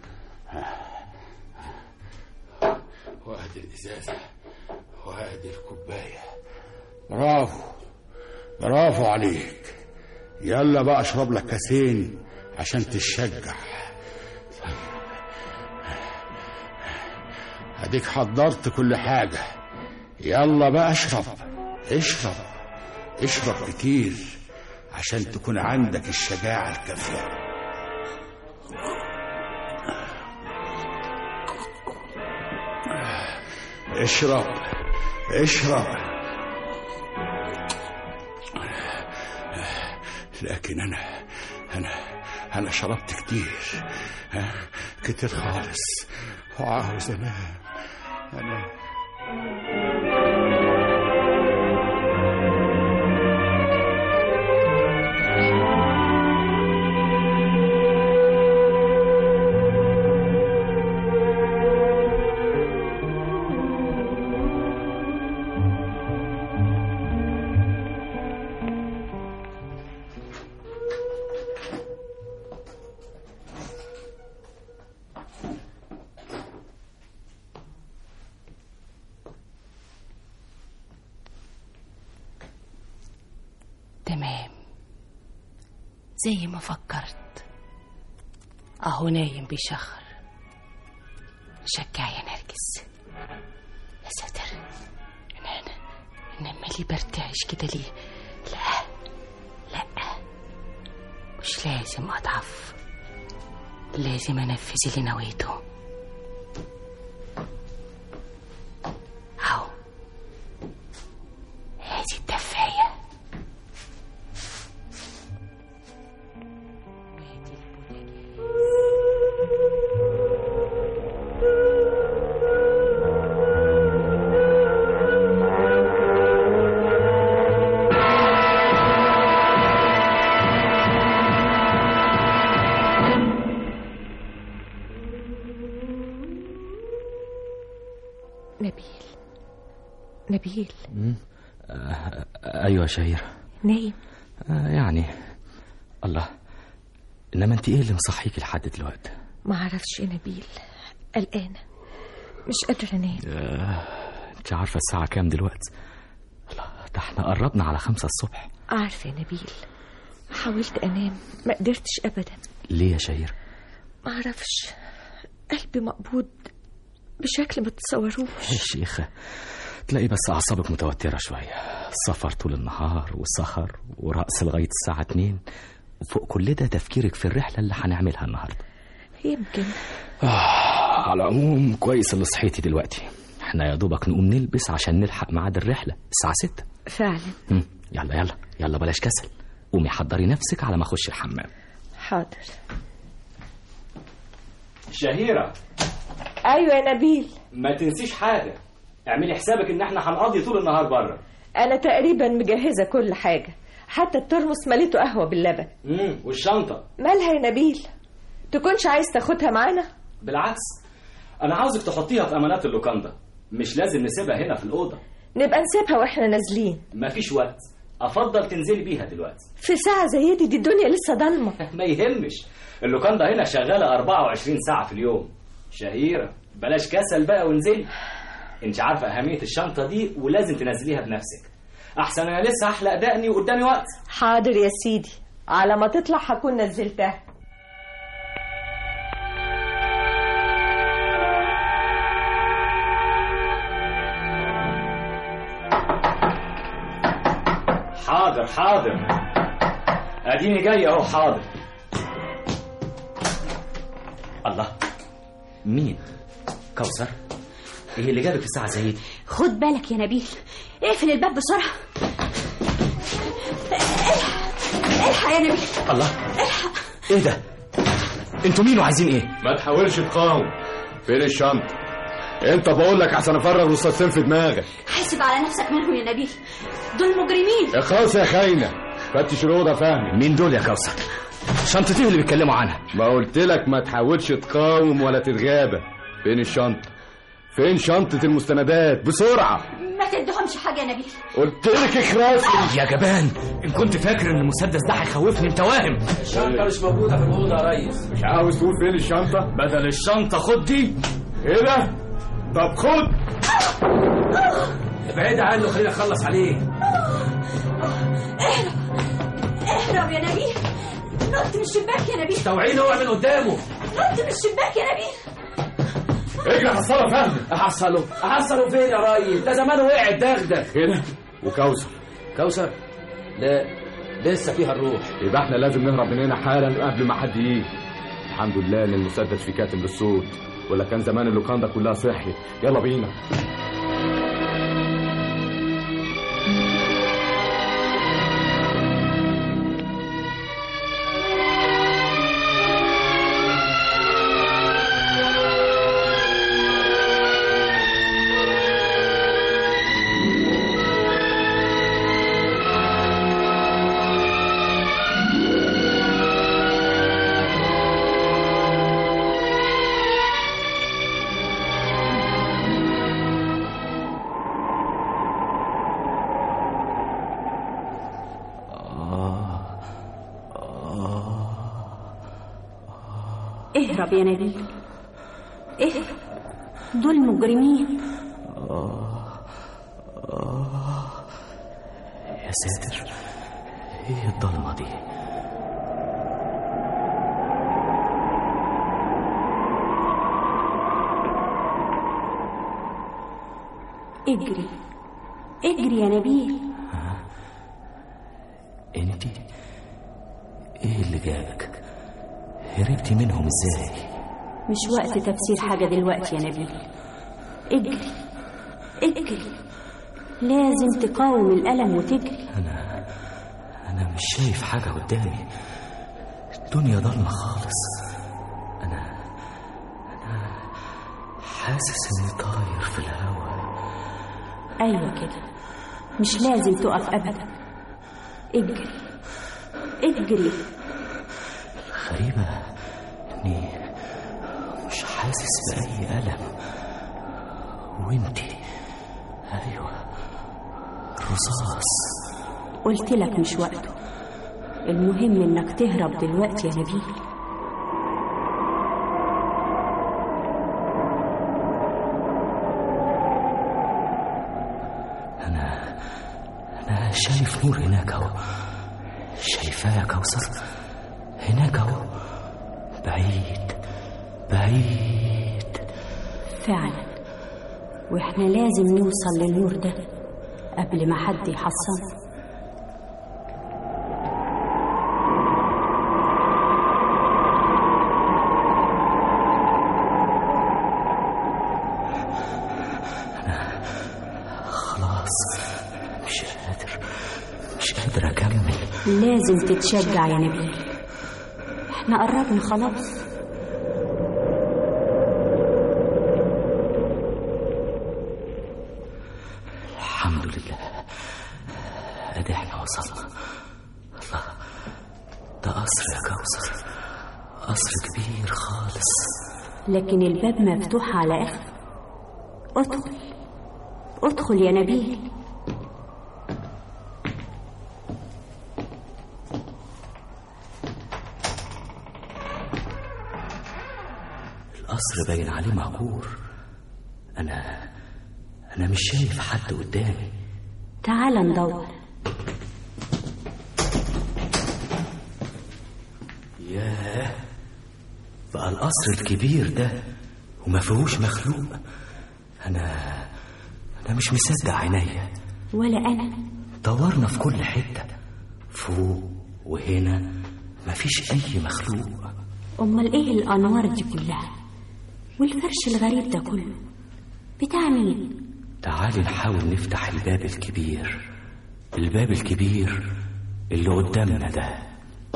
وادي الازازه وادي الكوبايه برافو برافو عليك يلا بقى اشرب لك كاسين عشان تشجع اديك حضرت كل حاجة يلا بقى اشرب اشرب اشرب كتير عشان تكون عندك الشجاعة الكافية اشرب اشرب لكن انا انا انا شربت كتير ها كتير خالص وعاوز انام انام تمام زي ما فكرت اهو نايم بيشخر شجع يا نرجس يا ساتر انا انا انا مالي برتعش كده ليه لا لا مش لازم اضعف لازم انفذ اللي نويته اهو هذه الدفايه نبيل نبيل ايوه يا شهير نايم آه يعني الله انما انت ايه اللي مصحيك لحد دلوقتي ما اعرفش يا نبيل قلقانه مش قادره انام انت عارفه الساعه كام دلوقتي الله ده احنا قربنا على خمسة الصبح عارفه يا نبيل حاولت انام ما قدرتش ابدا ليه يا شهير ما اعرفش قلبي مقبوض بشكل ما تتصوروش يا شيخة تلاقي بس أعصابك متوترة شوية السفر طول النهار والسهر ورقص لغاية الساعة اتنين وفوق كل ده تفكيرك في الرحلة اللي هنعملها النهاردة يمكن آه على العموم كويس اللي صحيتي دلوقتي احنا يا دوبك نقوم نلبس عشان نلحق ميعاد الرحلة الساعة ستة فعلا هم، يلا يلا يلا بلاش كسل قومي حضري نفسك على ما اخش الحمام حاضر شهيرة ايوه يا نبيل ما تنسيش حاجة اعملي حسابك ان احنا هنقضي طول النهار بره انا تقريبا مجهزه كل حاجه حتى الترمس مليته قهوه باللبن امم والشنطة مالها يا نبيل تكونش عايز تاخدها معانا بالعكس انا عاوزك تحطيها في امانات اللوكاندا مش لازم نسيبها هنا في الاوضه نبقى نسيبها واحنا نازلين مفيش وقت افضل تنزلي بيها دلوقتي في ساعة زي دي دي الدنيا لسه ضلمة ما يهمش اللوكاندا هنا شغاله 24 ساعه في اليوم شهيره بلاش كسل بقى وانزلي انت عارفه اهميه الشنطه دي ولازم تنزليها بنفسك احسن انا لسه هحلق دقني وقدامي وقت حاضر يا سيدي على ما تطلع هكون نزلتها حاضر حاضر اديني جاي اهو حاضر الله مين كوثر ايه اللي جابك في ساعه زي دي خد بالك يا نبيل اقفل الباب بسرعة الحق الحق يا نبيل الله ايه ده انتوا مين وعايزين ايه ما تحاولش تقاوم فين الشنطة انت بقول لك عشان افرغ رصاصتين في دماغك حاسب على نفسك منهم يا نبيل دول مجرمين اخلص يا خاينة فتش الأوضة فهمي مين دول يا كوثر شنطتي اللي بيتكلموا عنها ما قلت لك ما تحاولش تقاوم ولا تتغابى فين الشنطة فين شنطة المستندات بسرعة ما تدهمش حاجة يا نبيل قلت لك اخرسي يا جبان ان كنت فاكر ان المسدس ده هيخوفني انت واهم الشنطة مش موجودة في الأوضة يا ريس مش عاوز تقول فين الشنطة بدل الشنطه خد دي ايه ده طب خد ابعد عنه خلينا نخلص عليه اهرب اهرب يا نبيل نط من الشباك يا نبيل توعينه هو من قدامه نط من الشباك يا نبيل اجري حصلها فهمي احصله احصله فين يا ريس ده زمانه وقع دغدغ كده وكوثر كوثر لا لسه فيها الروح يبقى احنا لازم نهرب من هنا حالا قبل ما حد يجي الحمد لله ان المسدس في كاتم للصوت ولا كان زمان اللوكاندا كلها صحي يلا بينا اهرب يا نبيل اهرب دول مجرمين يا ساتر ايه الضلمه دي اجري اجري يا نبيل انت ايه اللي جابك هربتي منهم ازاي مش وقت تفسير حاجة دلوقتي يا نبيل اجري اجري لازم تقاوم الألم وتجري انا انا مش شايف حاجه قدامي الدنيا ضلمه خالص انا انا حاسس اني طاير في الهواء أيوة كده مش لازم تقف أبدا اجري اجري غريبه اني مش حاسس باي الم وانتي ايوه الرصاص قلت لك مش وقته المهم انك تهرب دلوقتي يا نبيل انا انا شايف نور هناك اهو شايفاه يا كوثر هناك اهو بعيد بعيد فعلا واحنا لازم نوصل للنور ده قبل ما حد يحصله خلاص مش قادر مش قادر اكمل لازم تتشجع يا نبيل احنا قربنا خلاص الحمد لله ادي احنا وصلنا الله ده قصر يا كوثر قصر كبير خالص لكن الباب مفتوح على آخر ادخل ادخل يا نبيل القصر باين عليه مهجور انا انا مش شايف حد قدامي تعال ندور ياه بقى القصر الكبير ده وما فيهوش مخلوق انا انا مش مصدق عينيا ولا أنا دورنا في كل حته فوق وهنا مفيش اي مخلوق أمال إيه الأنوار دي كلها والفرش الغريب ده كله بتاع مين تعالي نحاول نفتح الباب الكبير الباب الكبير اللي قدامنا ده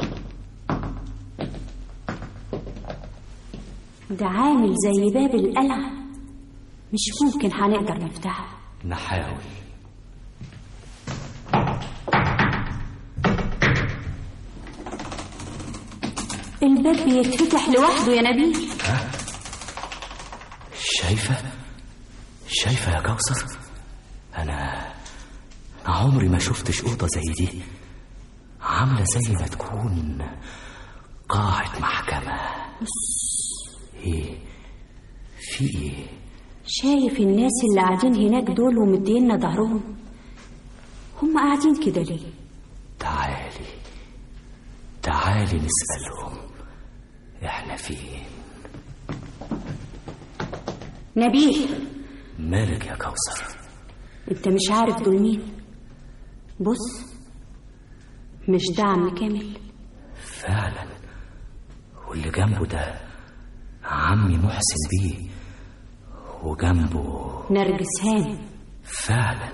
ده عامل زي باب القلعة مش ممكن هنقدر نفتحه نحاول الباب بيتفتح لوحده يا نبيل شايفة شايفة يا كوثر أنا أنا عمري ما شفتش أوضة زي دي عاملة زي ما تكون قاعة محكمة إيه في إيه شايف الناس اللي قاعدين هناك دول ومدينا ظهرهم هم قاعدين كده ليه تعالي تعالي نسألهم إحنا فين نبيل مالك يا كوثر انت مش عارف دول مين بص مش ده عم كامل فعلا واللي جنبه ده عمي محسن بيه وجنبه نرجس هانم فعلا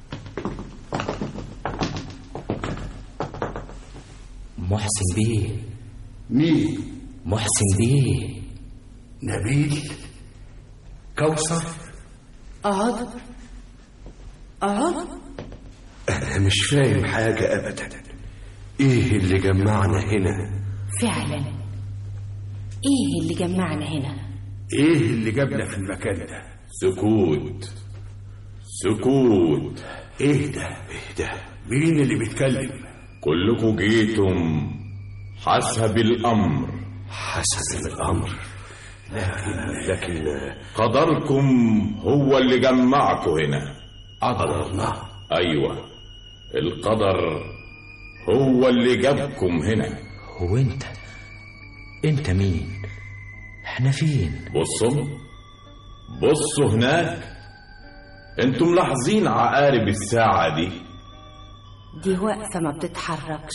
محسن بيه مين محسن بيه نبيل كوثر اقعد اقعد أنا مش فاهم حاجة أبدا إيه اللي جمعنا هنا فعلا ايه اللي جمعنا هنا ايه اللي جابنا في المكان ده سكوت سكوت ايه ده ايه ده مين اللي بيتكلم كلكم جيتم حسب الأمر حسب الأمر لكن لكن قدركم هو اللي جمعكم هنا قدر الله أيوة القدر هو اللي جابكم هنا هو انت انت مين احنا فين بصوا بصوا هناك انتم ملاحظين عقارب الساعة دي دي واقفة ما بتتحركش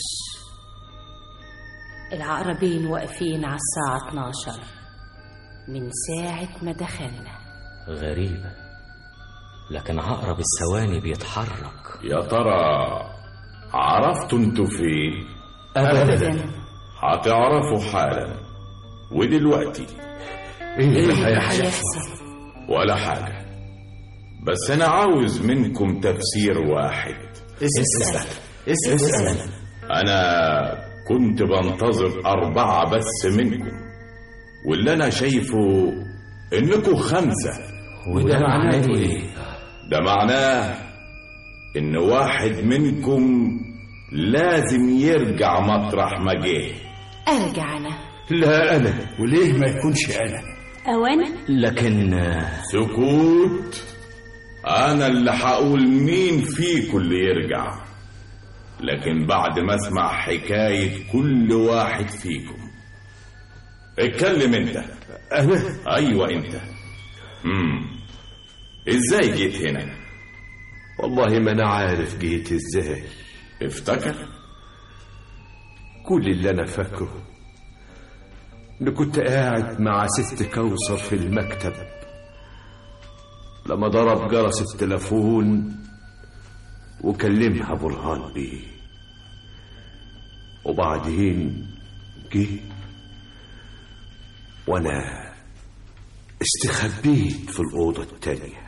العقربين واقفين على الساعة 12 من ساعة ما دخلنا غريبة لكن عقرب الثواني بيتحرك يا ترى عرفتوا انتوا فين أبدا هتعرفوا حالا ودلوقتي إيه اللي اللي هيحصل هيحصل ولا حاجة بس أنا عاوز منكم تفسير واحد اسأل اسأل أنا كنت بنتظر أربعة بس منكم واللي أنا شايفه إنكم خمسة وده معناه ايه ده معناه إن واحد منكم لازم يرجع مطرح ما جه أرجع أنا لا أنا وليه ما يكونش انا أو أنا لكن آه، سكوت أنا اللي هقول مين فيكم اللي يرجع لكن بعد ما أسمع حكاية كل واحد فيكم اتكلم أنت أنا أيوة أنت مم. إزاي جيت هنا والله ما أنا عارف جيت إزاي افتكر كل اللي أنا فاكره إني كنت قاعد مع ست كوثر في المكتب لما ضرب جرس التلفون وكلمها برهان بيه وبعدين جه وأنا استخبيت في الأوضة التانية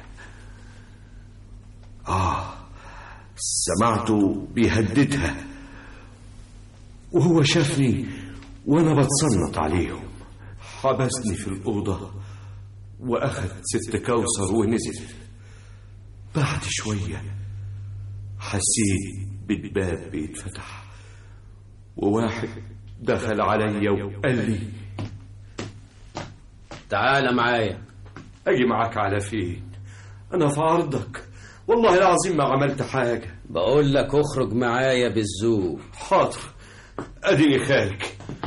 آه سمعته بيهددها وهو شافني وأنا بتصنت عليهم حبسني في الأوضة وأخذ ست كوثر ونزل بعد شوية حسيت بالباب بيتفتح وواحد دخل عليا وقال لي تعال معايا أجي معاك على فين أنا في عرضك والله العظيم ما عملت حاجة بقول لك اخرج معايا بالذوق حاضر أديني خارج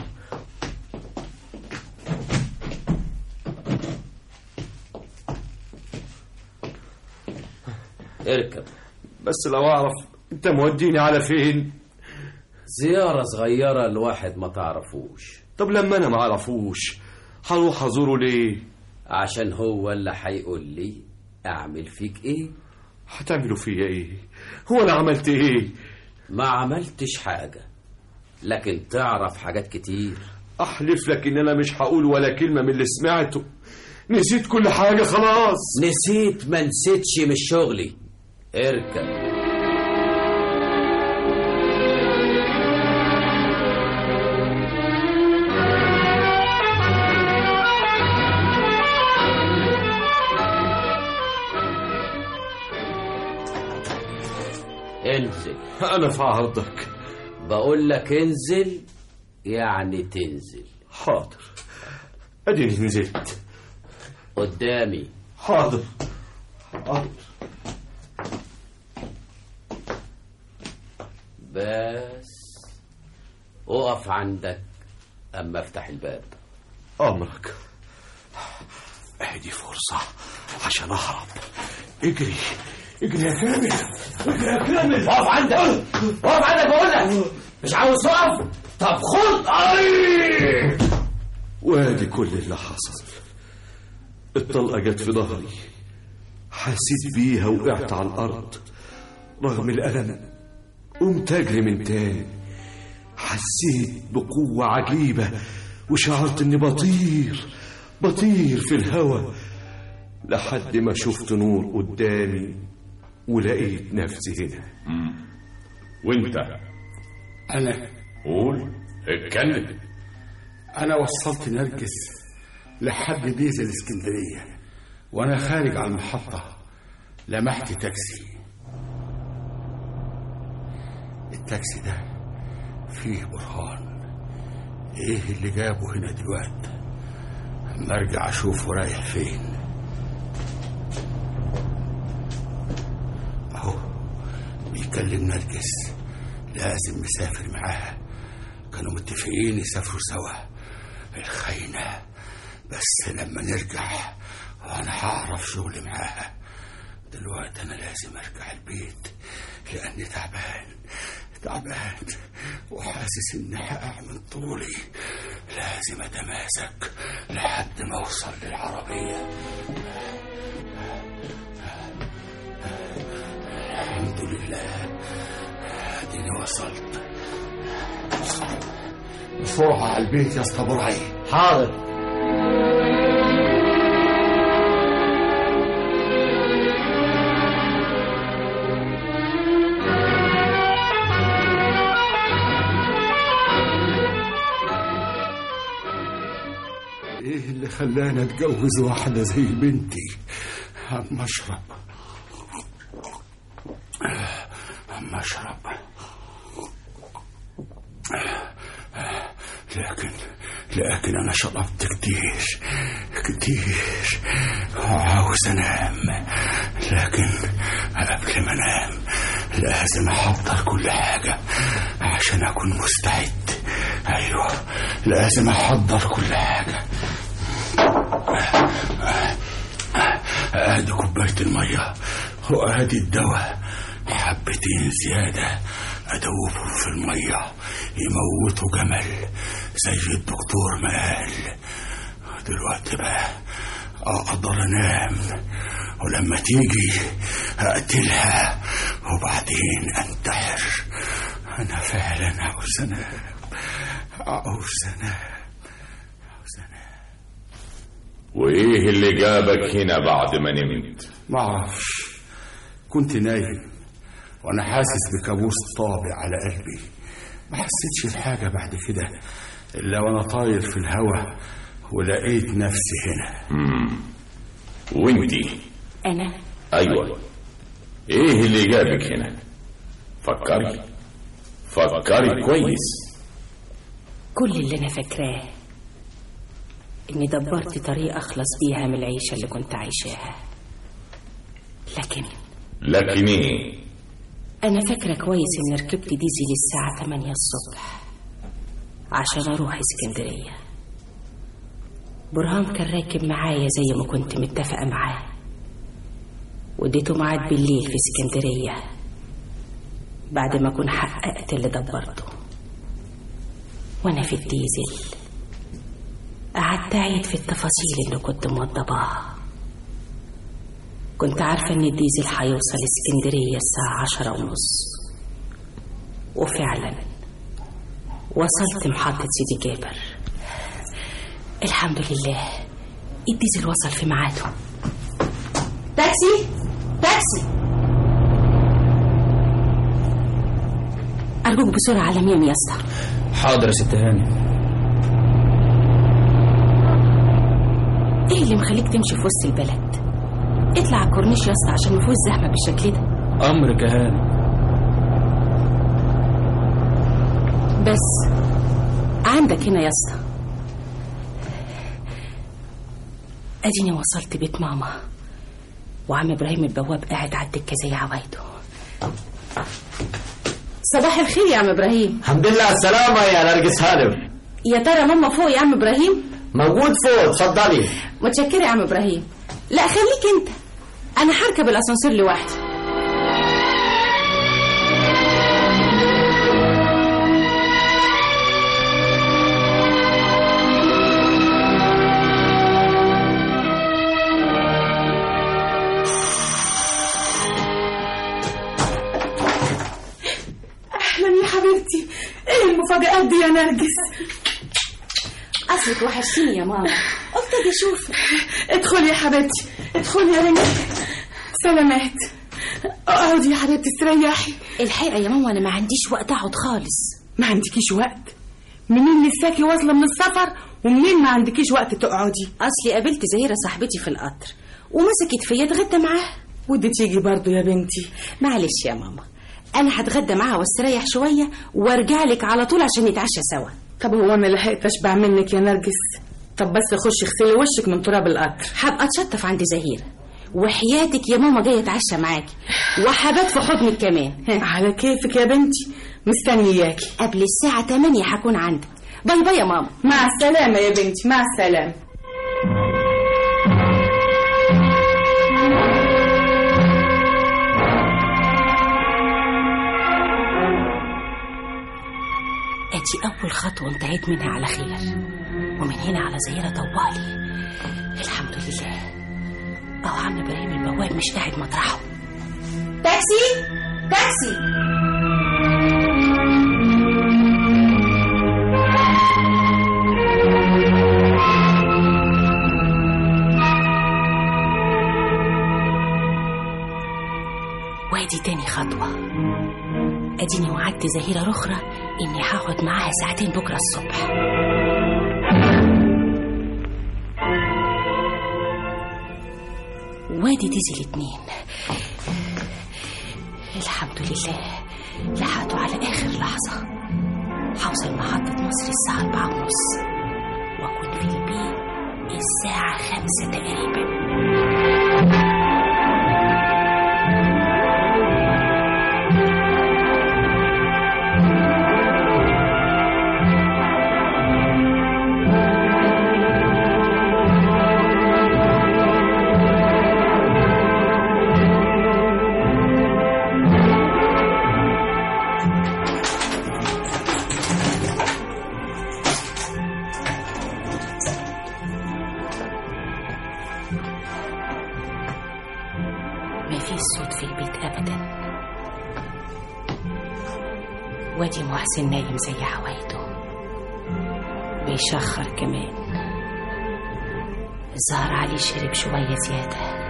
اركب بس لو أعرف أنت موديني على فين زيارة صغيرة لواحد ما تعرفوش طب لما أنا ما أعرفوش هروح أزوره ليه عشان هو اللي هيقول لي اعمل فيك ايه هتعملوا فيا ايه هو انا عملت ايه ما عملتش حاجة لكن تعرف حاجات كتير احلف لك ان انا مش هقول ولا كلمة من اللي سمعته نسيت كل حاجة خلاص نسيت ما نسيتش من شغلي اركب انزل انا في عرضك بقول لك انزل يعني تنزل حاضر اديني نزلت قدامي حاضر حاضر بس اقف عندك اما افتح الباب امرك ادي فرصة عشان اهرب اجري اجري يا كامل اجري يا كامل اقف عندك اقف عندك بقول لك مش عاوز تقف طب خد اي وادي كل اللي حصل الطلقة جت في ظهري حسيت بيها وقعت على الأرض رغم الألم قمت أجري من تاني حسيت بقوة عجيبة وشعرت إني بطير بطير في الهوا لحد ما شفت نور قدامي ولقيت نفسي هنا وانت أنا قول اتكلم أنا وصلت نرجس لحد ديزل اسكندرية وأنا خارج على المحطة لمحت تاكسي التاكسي ده فيه برهان ايه اللي جابه هنا دلوقتي اما ارجع اشوفه رايح فين اهو بيكلم نرجس لازم مسافر معاها كانوا متفقين يسافروا سوا الخاينة بس لما نرجع وانا هعرف شغل معاها دلوقتي انا لازم ارجع البيت لاني تعبان تعبان وحاسس اني هقع من طولي لازم اتماسك لحد ما اوصل للعربية الحمد لله اديني وصلت بسرعة على البيت يا اسطى برعي حاضر ايه اللي خلاني اتجوز واحدة زي بنتي اما اشرب اما اشرب لكن لكن انا شربت كتير كتير وعاوز انام لكن قبل ما انام لازم احضر كل حاجة عشان اكون مستعد ايوه لازم احضر كل حاجة ادي كوباية المية وادي الدواء حبتين زيادة ادوبهم في المية يموتوا جمل زي الدكتور ما قال دلوقتي بقى اقدر انام ولما تيجي اقتلها وبعدين انتحر انا فعلا عاوز انام عاوز انام وايه اللي جابك هنا بعد ما نمت معرفش كنت نايم وانا حاسس بكابوس طابع على قلبي ما حسيتش بحاجه بعد كده إلا وأنا طاير في الهوا ولقيت نفسي هنا مم. وانتي أنا ايوه ايه اللي جابك هنا فكري فكري كويس كل اللي أنا فاكراه إني دبرت طريقة أخلص بيها من العيشة اللي كنت عايشاها لكن لكن ايه أنا فاكرة كويس إني ركبت ديزل الساعة 8 الصبح عشان أروح اسكندرية برهان كان راكب معايا زي ما كنت متفقة معاه وديته ميعاد بالليل في اسكندرية بعد ما أكون حققت اللي دبرته وأنا في الديزل قعدت أعيد في التفاصيل اللي كنت موضباها كنت عارفة إن الديزل هيوصل اسكندرية الساعة عشرة ونص وفعلا وصلت محطة سيدي جابر الحمد لله الديزل وصل في ميعاده تاكسي تاكسي أرجوك بسرعة على مين يا اسطى حاضر يا ست هاني ايه اللي مخليك تمشي في وسط البلد اطلع على الكورنيش يا اسطى عشان مفيهوش زحمه بالشكل ده امرك يا هاني بس عندك هنا يا اسطى اديني وصلت بيت ماما وعم ابراهيم البواب قاعد على الدكه زي عوايده صباح الخير يا عم ابراهيم الحمد لله على السلامة يا نرجس هانم يا ترى ماما فوق يا عم ابراهيم موجود فوق اتفضلي متشكره يا عم ابراهيم لا خليك انت انا هركب الاسانسير لوحدي اهلا يا حبيبتي ايه المفاجآت دي يا نرجس اصلك وحشتيني يا ماما قلت اجي اشوفك ادخلي يا حبيبتي ادخلي يا رنجة سلامات اقعدي يا حبيبتي استريحي الحقيقه يا ماما انا ما عنديش وقت اقعد خالص ما عندكيش وقت منين لساكي واصله من السفر ومنين ما عندكيش وقت تقعدي اصلي قابلت زهيره صاحبتي في القطر ومسكت فيا اتغدى معاها ودي تيجي برضو يا بنتي معلش يا ماما انا هتغدى معاها واستريح شويه وارجع لك على طول عشان نتعشى سوا طب هو انا لحقت اشبع منك يا نرجس طب بس خشي اغسلي وشك من تراب القطر هبقى اتشطف عند زهيره وحياتك يا ماما جايه اتعشى معاكي وحبات في حضنك كمان على كيفك يا بنتي مستنياكي قبل الساعه 8 هكون عندك باي باي يا ماما مع السلامه يا بنتي مع السلامه ادي اول خطوه انتهيت منها على خير ومن هنا على زهيره طوالي الحمد لله اهو عم ابراهيم البواب مش قاعد مطرحه تاكسي تاكسي وادي تاني خطوة اديني وعدت زهيرة رخرة اني هقعد معاها ساعتين بكرة الصبح وادي ديزل اتنين الحمد لله لحقته على اخر لحظة هوصل محطة مصر الساعة أربعة ونص وأكون في البيت الساعة خمسة تقريبا ما فيش صوت في البيت أبدا وادي محسن نايم زي عوايده بيشخر كمان الظهر عليه شرب شوية زيادة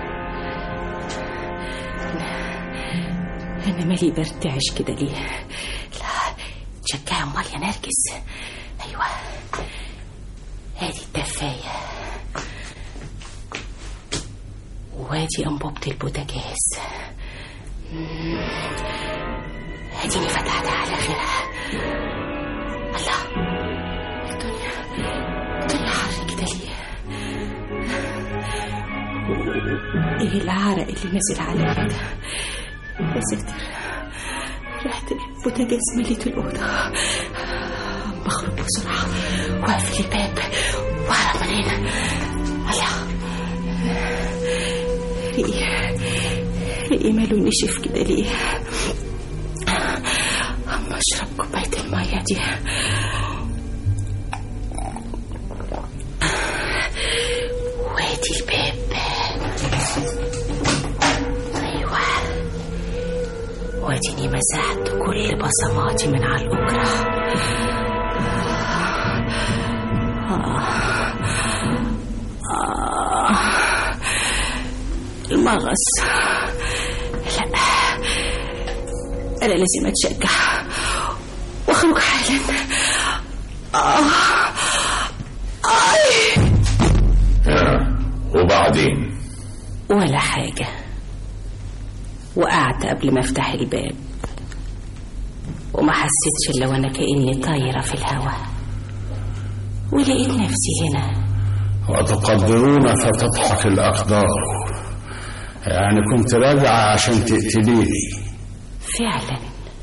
أنا- أنا مالي برتعش كده ليه لا تشجعي أمال يا نرجس ايوه ادي الدفايه وادي انبوبه البوتاجاز مم. اديني فتحتها على غيرها الله الدنيا الدنيا حر كده ليه ايه العرق اللي نازل عليا ده يا ساتر ريحة البوتاجاز مليت الأوضة بخرج بسرعة وأقفل الباب وأهرب من هنا الله ريقي ريقي ماله نشف كده ليه أما أشرب كوباية المية دي وادي الباب أيوة واديني مسحت كل بصماتي من على الأكرة آه. آه. المغص لا أنا لازم أتشجع وأخرج حالا آه. آه. وبعدين ولا حاجة وقعت قبل ما افتح الباب وما حسيتش الا وانا كاني طايره في الهواء ولقيت نفسي هنا وتقدرون فتضحك الأقدار يعني كنت راجعة عشان تقتليني فعلا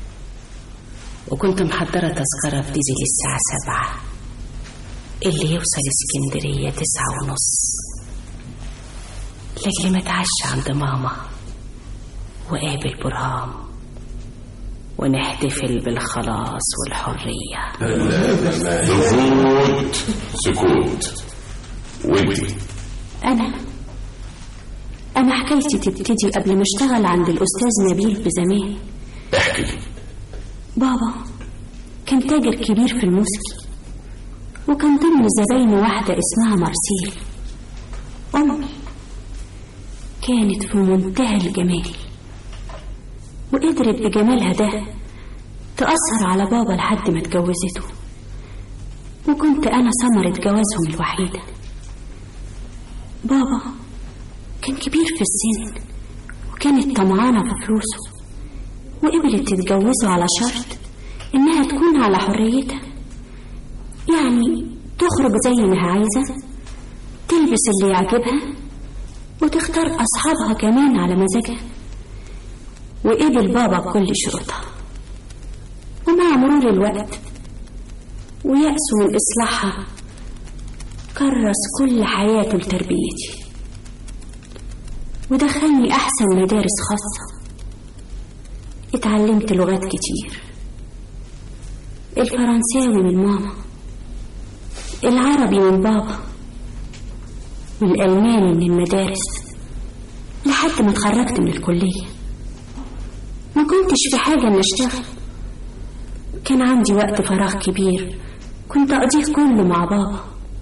وكنت محضرة تذكرة في ديزل الساعة سبعة اللي يوصل اسكندرية تسعة ونص لأجل ما اتعشى عند ماما وقابل برهام ونحتفل بالخلاص والحرية سكوت سكوت وانتي أنا أنا حكايتي تبتدي قبل ما اشتغل عند الأستاذ نبيل بزمان احكي لي بابا كان تاجر كبير في الموسكي وكان ضمن زباينه واحدة اسمها مارسيل أمي كانت في منتهى الجمال وقدرت بجمالها ده تأثر على بابا لحد ما اتجوزته وكنت أنا ثمرة جوازهم الوحيدة بابا كان كبير في السن وكانت طمعانة في فلوسه وقبلت تتجوزه على شرط إنها تكون على حريتها يعني تخرج زي ما هي عايزة تلبس اللي يعجبها وتختار أصحابها كمان على مزاجها وقبل بابا بكل شروطها ومع مرور الوقت ويأسه من إصلاحها كرس كل حياته لتربيتي ودخلني أحسن مدارس خاصة اتعلمت لغات كتير الفرنساوي من ماما العربي من بابا والألماني من المدارس لحد ما اتخرجت من الكلية ما كنتش في حاجة إن أشتغل كان عندي وقت فراغ كبير كنت أقضيه كله مع بابا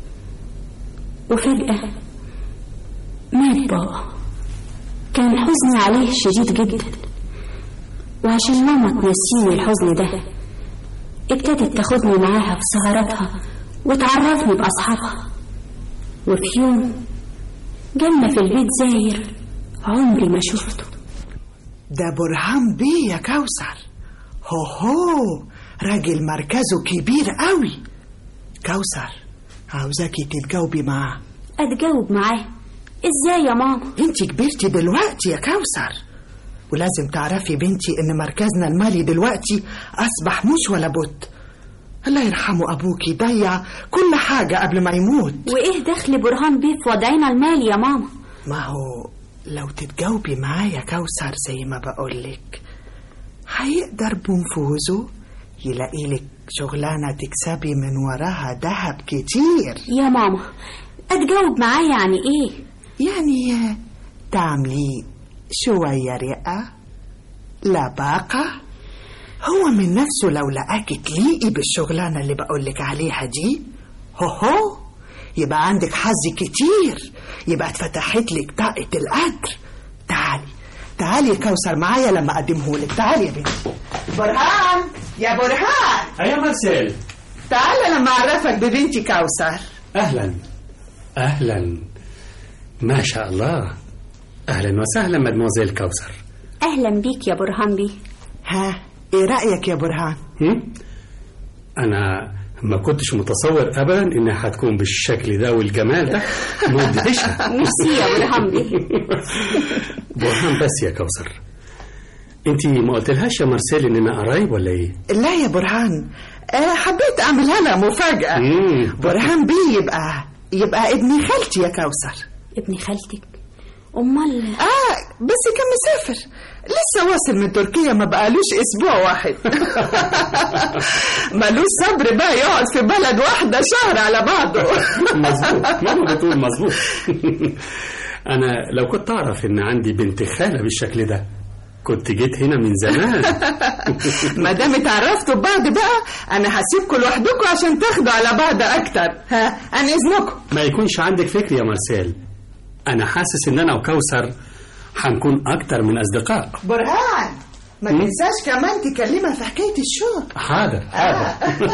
وفجأة مات بابا كان حزني عليه شديد جدا وعشان ماما تنسيني الحزن ده ابتدت تاخدني معاها في سهراتها وتعرفني بأصحابها وفي يوم جالنا في البيت زاير عمري ما شفته ده برهان بيه يا كوثر هو هو راجل مركزه كبير قوي كوثر عاوزاكي تتجاوبي معاه أتجاوب معاه إزاي يا ماما انت كبرتي دلوقتي يا كوثر ولازم تعرفي بنتي ان مركزنا المالي دلوقتي اصبح مش ولا بد الله يرحمه ابوكي ضيع كل حاجة قبل ما يموت وإيه دخل برهان بيه في وضعنا المالي يا ماما ما هو لو تتجاوبي معايا كوثر زي ما بقولك هيقدر بنفوذه يلاقي لك شغلانة تكسبي من وراها ذهب كتير يا ماما أتجاوب معاه يعني إيه يعني تعملي شوية رئة لباقة هو من نفسه لو لقاك تليقي بالشغلانة اللي بقولك عليها دي هو هو يبقى عندك حظ كتير يبقى اتفتحت لك طاقة القدر تعالي تعالي يا كوثر معايا لما اقدمه لك تعالي يا بنتي برهان يا برهان ايوه مرسال تعال لما اعرفك ببنتي كوثر أهلا أهلا ما شاء الله أهلا وسهلا مدموزيل كوثر أهلا بيك يا برهان بيه ها ايه رأيك يا برهان هم؟ أنا ما كنتش متصور أبدا إنها هتكون بالشكل ده والجمال ده مدهشة ميرسي يا برهان بيه برهان بس يا كوثر انت ما قلتلهاش يا مارسيل اننا قرايب ولا ايه؟ لا يا برهان آه حبيت اعملها لها مفاجأة مم. برهان بيه يبقى يبقى ابن خالتي يا كوثر ابن خالتك أمال اه بس كان مسافر لسه واصل من تركيا ما بقالوش اسبوع واحد ملوش صبر بقى يقعد في بلد واحدة شهر على بعضه مظبوط ماما بتقول مظبوط انا لو كنت اعرف ان عندي بنت خاله بالشكل ده كنت جيت هنا من زمان ما دام اتعرفتوا ببعض بقى انا هسيبكم لوحدكم عشان تاخدوا على بعض اكتر ها انا اذنكم ما يكونش عندك فكر يا مارسيل انا حاسس ان انا وكوثر هنكون اكتر من اصدقاء برهان ما مم. تنساش كمان تكلمها في حكاية الشغل حاضر حاضر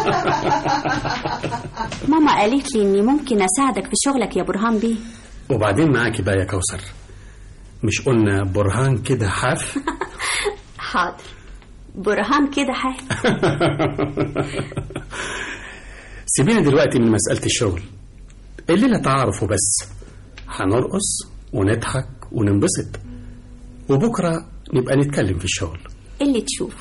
ماما قالت لي إني ممكن أساعدك في شغلك يا برهان بيه وبعدين معاكي بقى يا كوثر مش قلنا برهان كده حاف حاضر برهان كده حاجة سيبينا دلوقتي من مسألة الشغل الليلة تعارف وبس هنرقص ونضحك وننبسط وبكرة نبقى نتكلم في الشغل اللي تشوف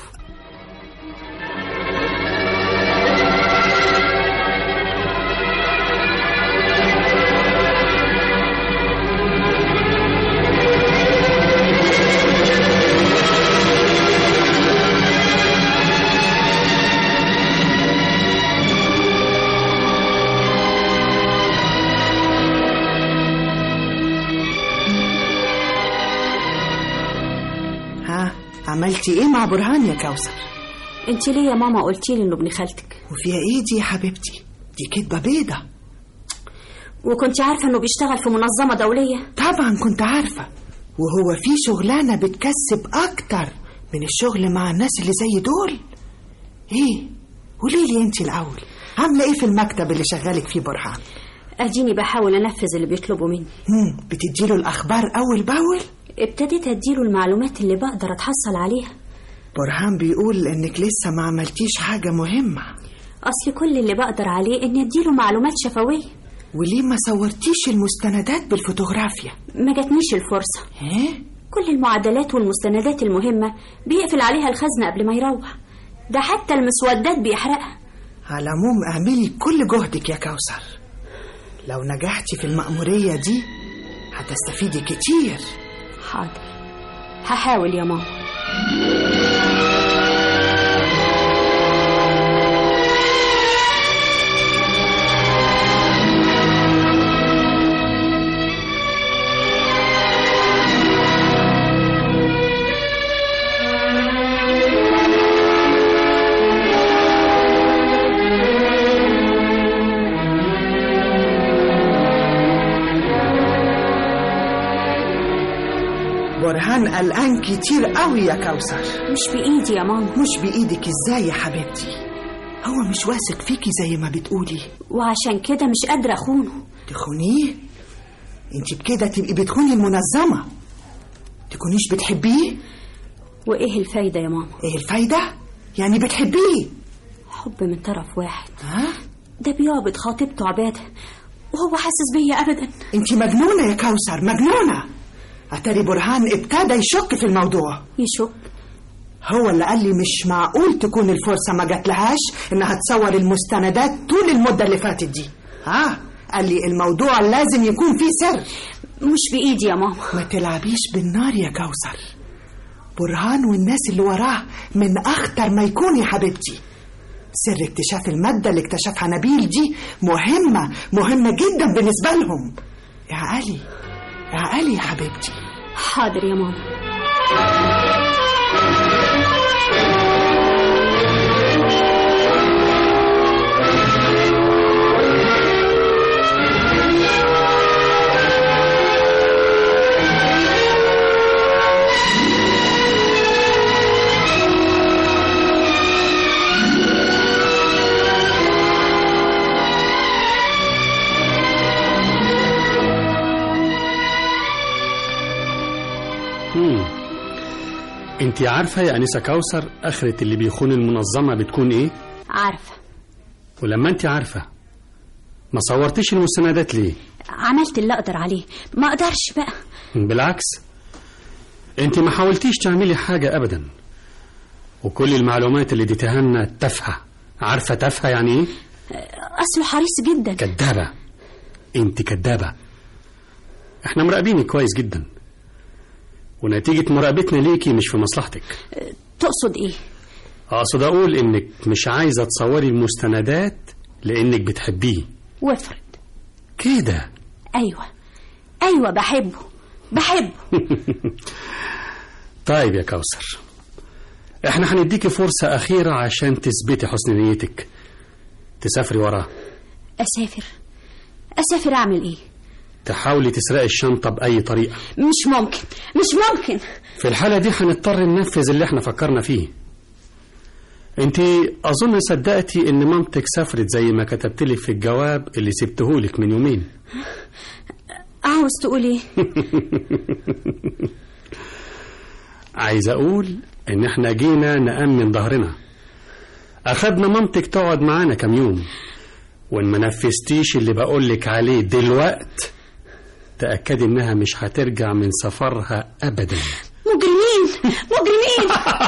ها عملتي ايه مع برهان يا كوثر انت ليه يا ماما قلتي لي انه ابن خالتك وفيها ايه دي يا حبيبتي دي كدبة بيضة وكنت عارفة انه بيشتغل في منظمة دولية طبعا كنت عارفة وهو في شغلانة بتكسب أكتر من الشغل مع الناس اللي زي دول ايه قولي لي انت الأول عاملة ايه في المكتب اللي شغالك فيه برهان اديني بحاول انفذ اللي بيطلبوا مني مم. بتديله الأخبار أول بأول ابتديت اديله المعلومات اللي بقدر اتحصل عليها برهان بيقول انك لسه ما عملتيش حاجة مهمة اصل كل اللي بقدر عليه اني اديله معلومات شفوية وليه ما صورتيش المستندات بالفوتوغرافيا ما جاتنيش الفرصة ايه كل المعدلات والمستندات المهمة بيقفل عليها الخزنة قبل ما يروح ده حتى المسودات بيحرقها على العموم اعملي كل جهدك يا كوثر لو نجحتي في المأمورية دي هتستفيدي كتير حاضر هحاول يا ماما برهان قلقان كتير قوي يا كوثر مش بإيدي يا ماما مش بإيدك ازاي يا حبيبتي هو مش واثق فيكي زي ما بتقولي وعشان كده مش قادرة أخونه تخونيه انت بكده تبقي بتخوني المنظمة تكونيش بتحبيه وإيه الفايدة يا ماما ايه الفايدة يعني بتحبيه حب من طرف واحد ها ده بيعبد خاطبته عبادة وهو حاسس بيا أبدا انت مجنونة يا كوثر مجنونة اتاري برهان ابتدى يشك في الموضوع يشك هو اللي قال لي مش معقول تكون الفرصة ما جاتلهاش انها تصور المستندات طول المدة اللي فاتت دي ها قال لي الموضوع لازم يكون فيه سر مش بإيدي يا ماما ما تلعبيش بالنار يا كوثر برهان والناس اللي وراه من أخطر ما يكون يا حبيبتي سر اكتشاف المادة اللي اكتشفها نبيل دي مهمة مهمة جدا بالنسبة لهم يا علي يا علي يا حبيبتي حاضر يا ماما مم. انت عارفة يا أنسة كوثر آخرة اللي بيخون المنظمة بتكون إيه؟ عارفة ولما انت عارفة ما صورتيش المستندات ليه؟ عملت اللي أقدر عليه ما أقدرش بقى بالعكس انت ما حاولتيش تعملي حاجة أبدا وكل المعلومات اللي اديتها لنا تافهة عارفة تافهة يعني إيه؟ أصله حريص جدا كدابة انت كدابة احنا مراقبينك كويس جدا ونتيجة مراقبتنا ليكي مش في مصلحتك تقصد إيه؟ اقصد اقول انك مش عايزة تصوري المستندات لانك بتحبيه وافرض كده أيوة أيوة بحبه بحبه طيب يا كوثر احنا هنديكي فرصة أخيرة عشان تثبتي حسن نيتك تسافري وراه أسافر أسافر أعمل إيه؟ تحاولي تسرقي الشنطة بأي طريقة مش ممكن مش ممكن في الحالة دي هنضطر ننفذ اللي احنا فكرنا فيه انت اظن صدقتي ان مامتك سافرت زي ما كتبتلك في الجواب اللي سبتهولك من يومين عاوز تقول إيه؟ عايز اقول ان احنا جينا نأمن ظهرنا اخدنا مامتك تقعد معانا كام يوم وان ما نفذتيش اللي بقولك عليه دلوقت تأكدي انها مش هترجع من سفرها ابدا مجرمين مجرمين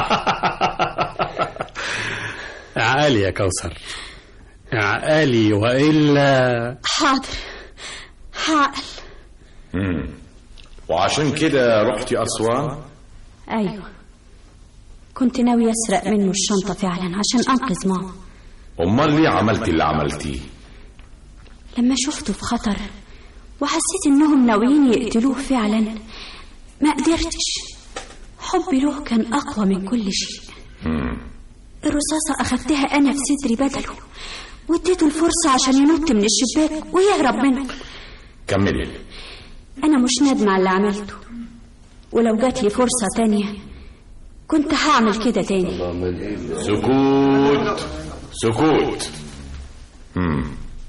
عقالي يا كوثر عقالي والا حاضر حقل مم. وعشان كده رحتي أسوان أيوة كنت ناوي أسرق منه الشنطة فعلا عشان أنقذ ماما أمال ليه عملتي اللي عملتيه لما شفته في خطر وحسيت إنهم ناويين يقتلوه فعلا ما قدرتش حبي له كان أقوى من كل شيء مم. الرصاصة أخدتها أنا في صدري بدله واديته الفرصة عشان ينط من الشباك ويهرب منه كملي أنا مش نادمة على اللي عملته ولو جات لي فرصة تانية كنت هعمل كده تاني سكوت سكوت مم.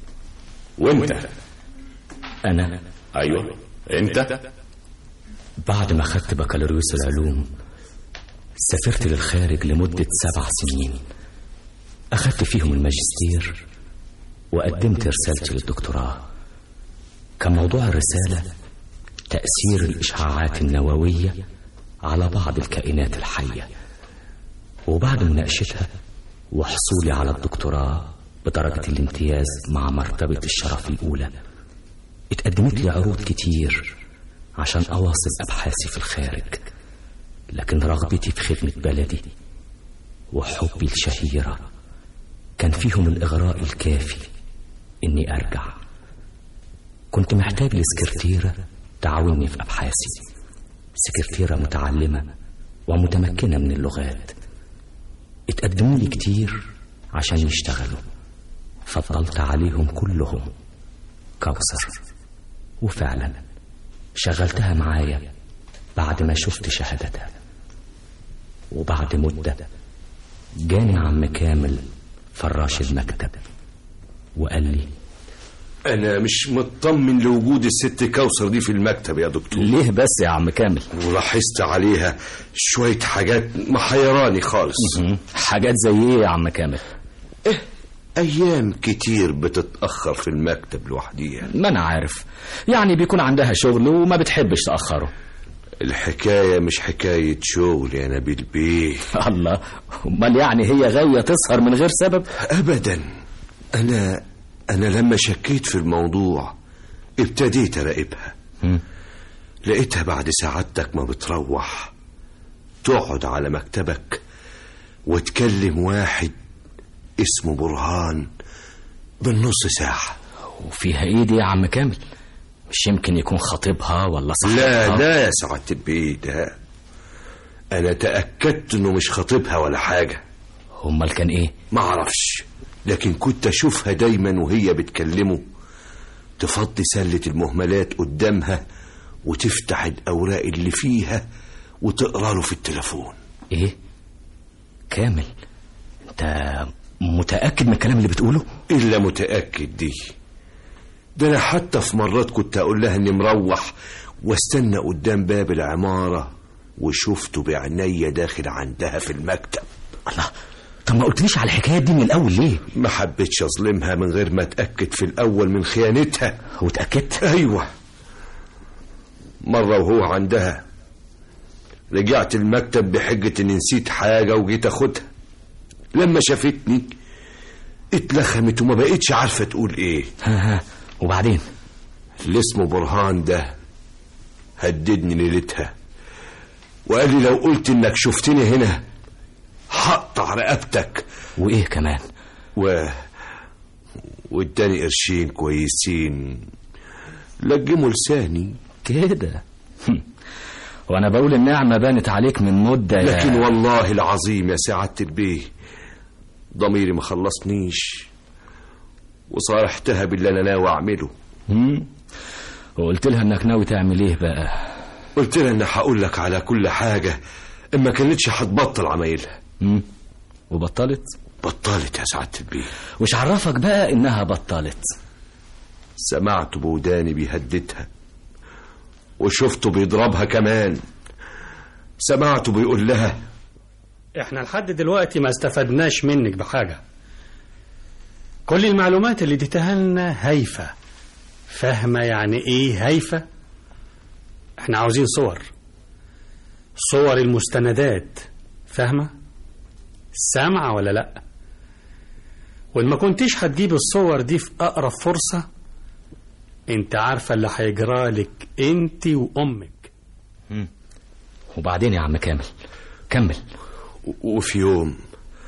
وانت أنا ايوه انت بعد ما خدت بكالوريوس العلوم سافرت للخارج لمدة سبع سنين أخدت فيهم الماجستير وقدمت رسالتي للدكتوراه كان موضوع الرسالة تأثير الإشعاعات النووية على بعض الكائنات الحية وبعد مناقشتها وحصولي على الدكتوراه بدرجة الامتياز مع مرتبة الشرف الأولى اتقدمت لي عروض كتير عشان أواصل أبحاثي في الخارج لكن رغبتي في خدمة بلدي وحبي الشهيرة كان فيهم الإغراء الكافي إني أرجع كنت محتاج لسكرتيرة تعاوني في أبحاثي سكرتيرة متعلمة ومتمكنة من اللغات اتقدموا لي كتير عشان يشتغلوا فضلت عليهم كلهم كوثر وفعلا شغلتها معايا بعد ما شفت شهادتها وبعد مدة جاني عم كامل فراش المكتب وقال لي أنا مش مطمن لوجود الست كوثر دي في المكتب يا دكتور ليه بس يا عم كامل ولاحظت عليها شوية حاجات محيراني خالص حاجات زي ايه يا عم كامل إيه أيام كتير بتتأخر في المكتب لوحديها ما أنا عارف يعني بيكون عندها شغل وما بتحبش تأخره الحكاية مش حكاية شغل يا نبيل بيه الله امال يعني هي غاوية تسهر من غير سبب أبدا أنا أنا لما شكيت في الموضوع ابتديت أراقبها لقيتها بعد سعادتك ما بتروح تقعد على مكتبك وتكلم واحد اسمه برهان بالنص ساعة وفيها ايه دي يا عم كامل مش يمكن يكون خطيبها ولا صاحبها لا لا يا سعادة البيه ده أنا تأكدت إنه مش خطيبها ولا حاجة امال كان ايه معرفش لكن كنت أشوفها دايما وهي بتكلمه تفضي سلة المهملات قدامها وتفتح الأوراق اللي فيها وتقرا له في التليفون ايه كامل انت متأكد من الكلام اللي بتقوله إلا متأكد دي ده أنا حتى في مرات كنت أقول لها إني مروح واستنى قدام باب العمارة وشفته بعينيا داخل عندها في المكتب الله طب ما قلتليش على الحكايات دي من الأول ليه؟ ما حبيتش أظلمها من غير ما أتأكد في الأول من خيانتها واتأكدت؟ أيوة مرة وهو عندها رجعت المكتب بحجة إني نسيت حاجة وجيت أخدها لما شافتني اتلخمت وما بقتش عارفة تقول إيه ها ها وبعدين؟ اللي اسمه برهان ده هددني ليلتها وقال لي لو قلت إنك شفتني هنا هقطع رقبتك وإيه كمان؟ و واداني قرشين كويسين لجموا لساني كده وانا بقول النعمة بانت عليك من مدة يا- لكن والله العظيم يا سعادة البيه ضميري ما خلصنيش وصارحتها باللي انا ناوي اعمله مم. وقلت لها انك ناوي تعمل ايه بقى قلت لها ان هقول لك على كل حاجة اما كانتش هتبطل عمايلها مم. وبطلت بطلت يا سعادة البيه وش عرفك بقى انها بطلت سمعت بوداني بيهددها وشفته بيضربها كمان سمعته بيقول لها احنا لحد دلوقتي ما استفدناش منك بحاجة كل المعلومات اللي اديتها لنا هايفة فاهمة يعني ايه هايفة احنا عاوزين صور صور المستندات فاهمة سامعة ولا لا وإن ما كنتيش هتجيب الصور دي في أقرب فرصة انت عارفة اللي هيجرالك انت وأمك وبعدين يا عم كامل كمل وفي يوم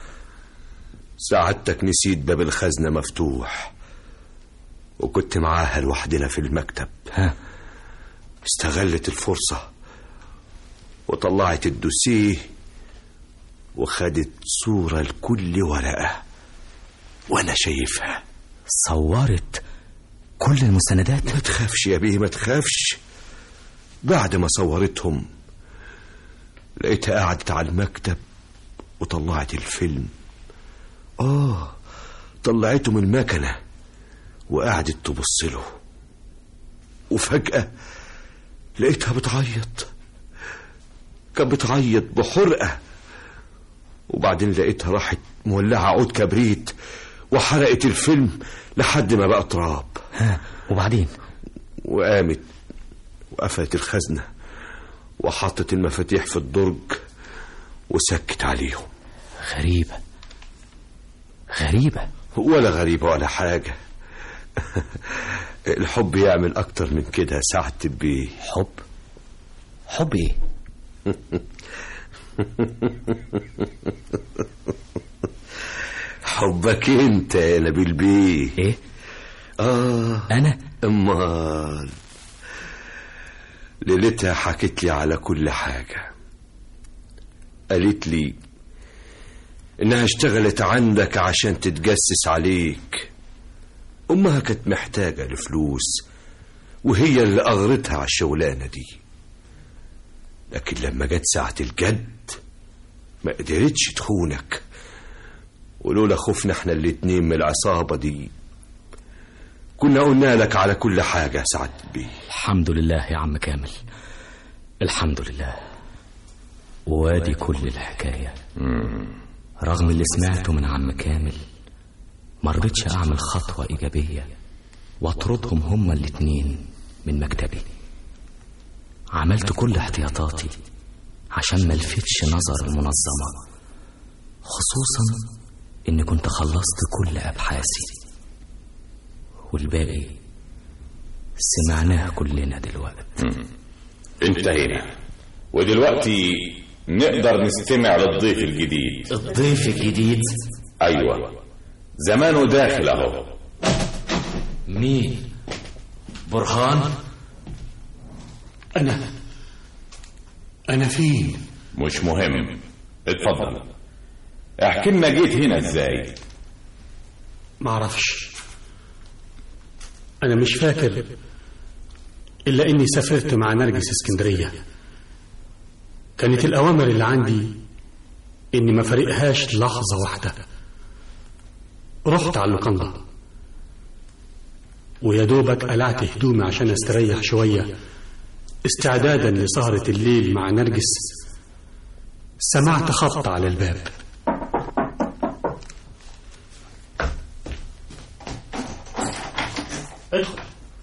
سعادتك نسيت باب الخزنة مفتوح وكنت معاها لوحدنا في المكتب ها استغلت الفرصة وطلعت الدوسيه وخدت صورة لكل ورقة وأنا شايفها صورت كل المستندات ما تخافش يا بيه ما تخافش بعد ما صورتهم لقيتها قعدت على المكتب وطلعت الفيلم آه طلعته من المكنة وقعدت تبص له وفجأة لقيتها بتعيط كانت بتعيط بحرقة وبعدين لقيتها راحت مولعة عود كبريت وحرقت الفيلم لحد ما بقى تراب ها وبعدين وقامت وقفلت الخزنة وحطت المفاتيح في الدرج وسكت عليهم غريبة غريبة ولا غريبة ولا حاجة الحب يعمل أكتر من كده يا سعادة بيه حب حب ايه حبك انت يا نبيل بيه ايه اه انا امال ليلتها حكت لي على كل حاجة قالت لي انها اشتغلت عندك عشان تتجسس عليك امها كانت محتاجة لفلوس وهي اللي اغرتها على الشغلانة دي لكن لما جت ساعة الجد ما قدرتش تخونك ولولا خوفنا احنا الاتنين من العصابة دي كنا قلنا لك على كل حاجة سعد بيه الحمد لله يا عم كامل الحمد لله وادي كل الحكاية رغم اللي سمعته من عم كامل ما رضيتش أعمل خطوة إيجابية واطردهم هما الاتنين من مكتبي عملت كل احتياطاتي عشان ما الفتش نظر المنظمة خصوصا إني كنت خلصت كل أبحاثي والباقي سمعناه كلنا دلوقتي انتهينا ودلوقتي نقدر نستمع للضيف الجديد الضيف الجديد ايوه زمانه داخل اهو مين برهان أنا أنا فين مش مهم اتفضل احكي لنا جيت هنا ازاي معرفش أنا مش فاكر إلا إني سافرت مع نرجس اسكندرية كانت الأوامر اللي عندي إني ما فرقهاش لحظة واحدة رحت على اللوكاندا ويا دوبك قلعت هدومي عشان استريح شوية استعدادا لسهرة الليل مع نرجس سمعت خبط على الباب ادخل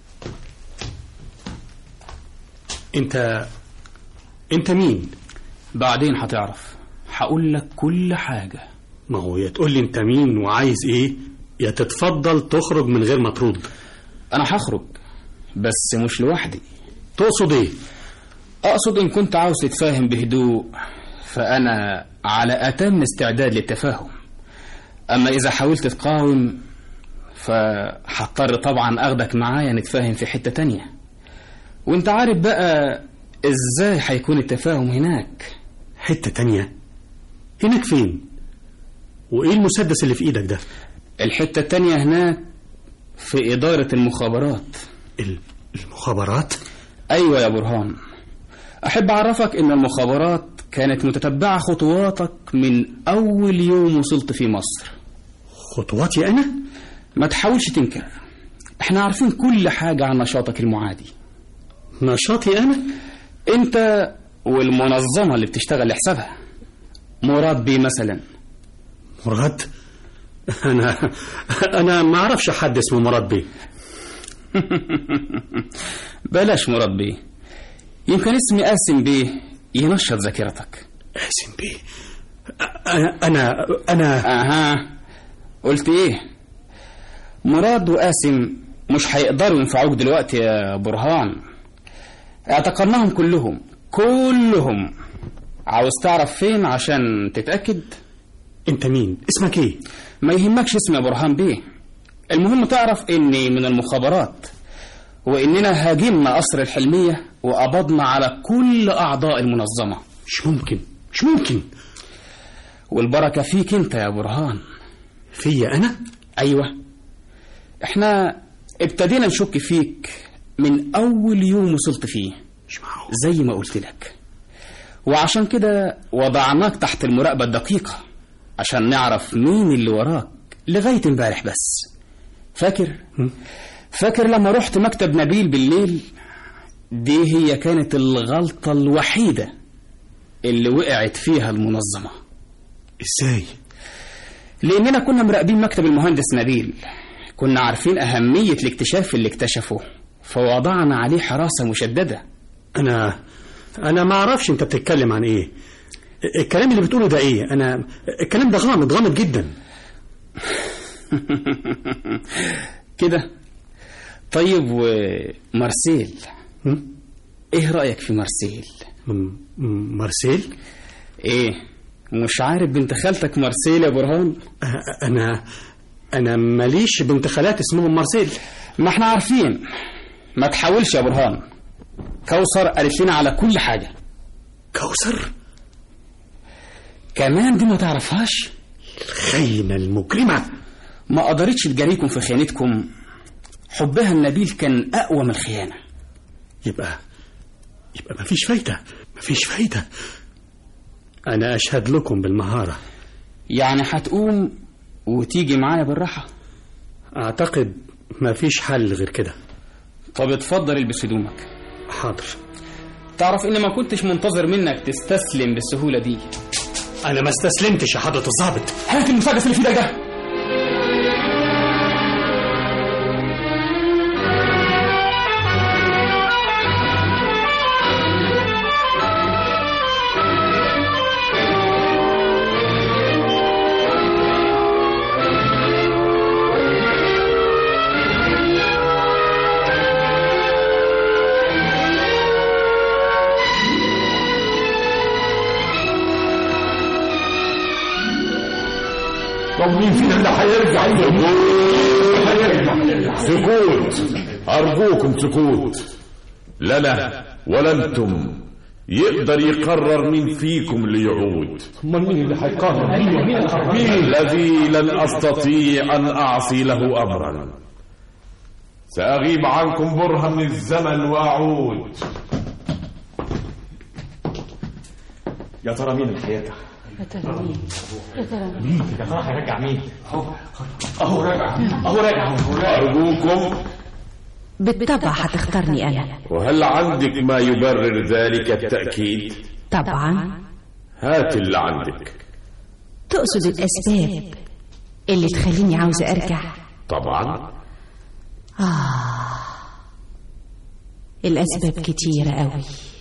انت انت مين بعدين هتعرف هقول لك كل حاجة ما هو يا تقول لي انت مين وعايز ايه يا تتفضل تخرج من غير ما ترد انا هخرج بس مش لوحدي تقصد ايه اقصد ان كنت عاوز تتفاهم بهدوء فانا على اتم استعداد للتفاهم اما اذا حاولت تقاوم فهضطر طبعا اخدك معايا نتفاهم في حتة تانية وانت عارف بقى ازاي هيكون التفاهم هناك حتة تانية هناك فين وايه المسدس اللي في ايدك ده الحتة التانية هناك في إدارة المخابرات المخابرات؟ أيوة يا برهان أحب أعرفك إن المخابرات كانت متتبعة خطواتك من أول يوم وصلت في مصر خطواتي أنا؟ ما تحاولش تنكر احنا عارفين كل حاجة عن نشاطك المعادي نشاطي أنا؟ أنت والمنظمة اللي بتشتغل لحسابها مراد بيه مثلا مراد؟ أنا أنا ما أعرفش حد اسمه مراد بيه بلاش مراد بيه يمكن اسمي قاسم بيه ينشط ذاكرتك قاسم بيه أنا أنا أنا أها قلت إيه مراد وقاسم مش هيقدروا ينفعوك دلوقتي يا برهان اعتقلناهم كلهم كلهم عاوز تعرف فين عشان تتأكد انت مين اسمك ايه ما يهمكش اسمي يا برهان بيه المهم تعرف اني من المخابرات واننا هاجمنا قصر الحلمية وقبضنا على كل اعضاء المنظمة مش ممكن مش ممكن والبركة فيك انت يا برهان فيا انا ايوه احنا ابتدينا نشك فيك من اول يوم وصلت فيه مش معقول زي ما قلت لك وعشان كده وضعناك تحت المراقبة الدقيقة عشان نعرف مين اللي وراك لغاية امبارح بس فاكر؟ فاكر لما رحت مكتب نبيل بالليل دي هي كانت الغلطة الوحيدة اللي وقعت فيها المنظمة ازاي؟ لأننا كنا مراقبين مكتب المهندس نبيل كنا عارفين أهمية الاكتشاف اللي اكتشفه فوضعنا عليه حراسة مشددة أنا أنا ما أعرفش أنت بتتكلم عن إيه الكلام اللي بتقوله ده إيه أنا الكلام ده غامض غامض جدا كده طيب ومارسيل ايه رأيك في مارسيل مارسيل ايه مش عارف بنت خالتك مارسيل يا برهان انا انا ماليش بنت خالات اسمهم مارسيل ما احنا عارفين ما تحاولش يا برهان كوثر قالت لنا على كل حاجة كوثر كمان دي ما تعرفهاش الخاينة المجرمة ما قدرتش تجاريكم في خيانتكم حبها النبيل كان أقوى من الخيانة يبقى يبقى مفيش فايدة مفيش فايدة أنا أشهد لكم بالمهارة يعني هتقوم وتيجي معايا بالراحة أعتقد مفيش حل غير كده طب اتفضل البس هدومك حاضر تعرف إني ما كنتش منتظر منك تستسلم بالسهولة دي أنا ما استسلمتش يا حضرة الضابط هات المسدس اللي في ايدك ده طب مين فينا اللي هيرجع سكوت أرجوكم سكوت لا لا ولا أنتم يقدر يقرر مين فيكم اللي يعود امال مين اللي هيقرر مين الذي لن أستطيع أن أعصي له أمرا سأغيب عنكم برهة من الزمن وأعود يا ترى مين اللي هيرجع يا ترى مين يا ترى مين يا ترى هيرجع مين اهو راجع اهو راجع أرجوكم بالطبع هتختارني أنا وهل عندك ما يبرر ذلك التأكيد طبعا هات اللي عندك تقصد الأسباب اللي تخليني عاوزة أرجع طبعا آه الأسباب كتيرة أوي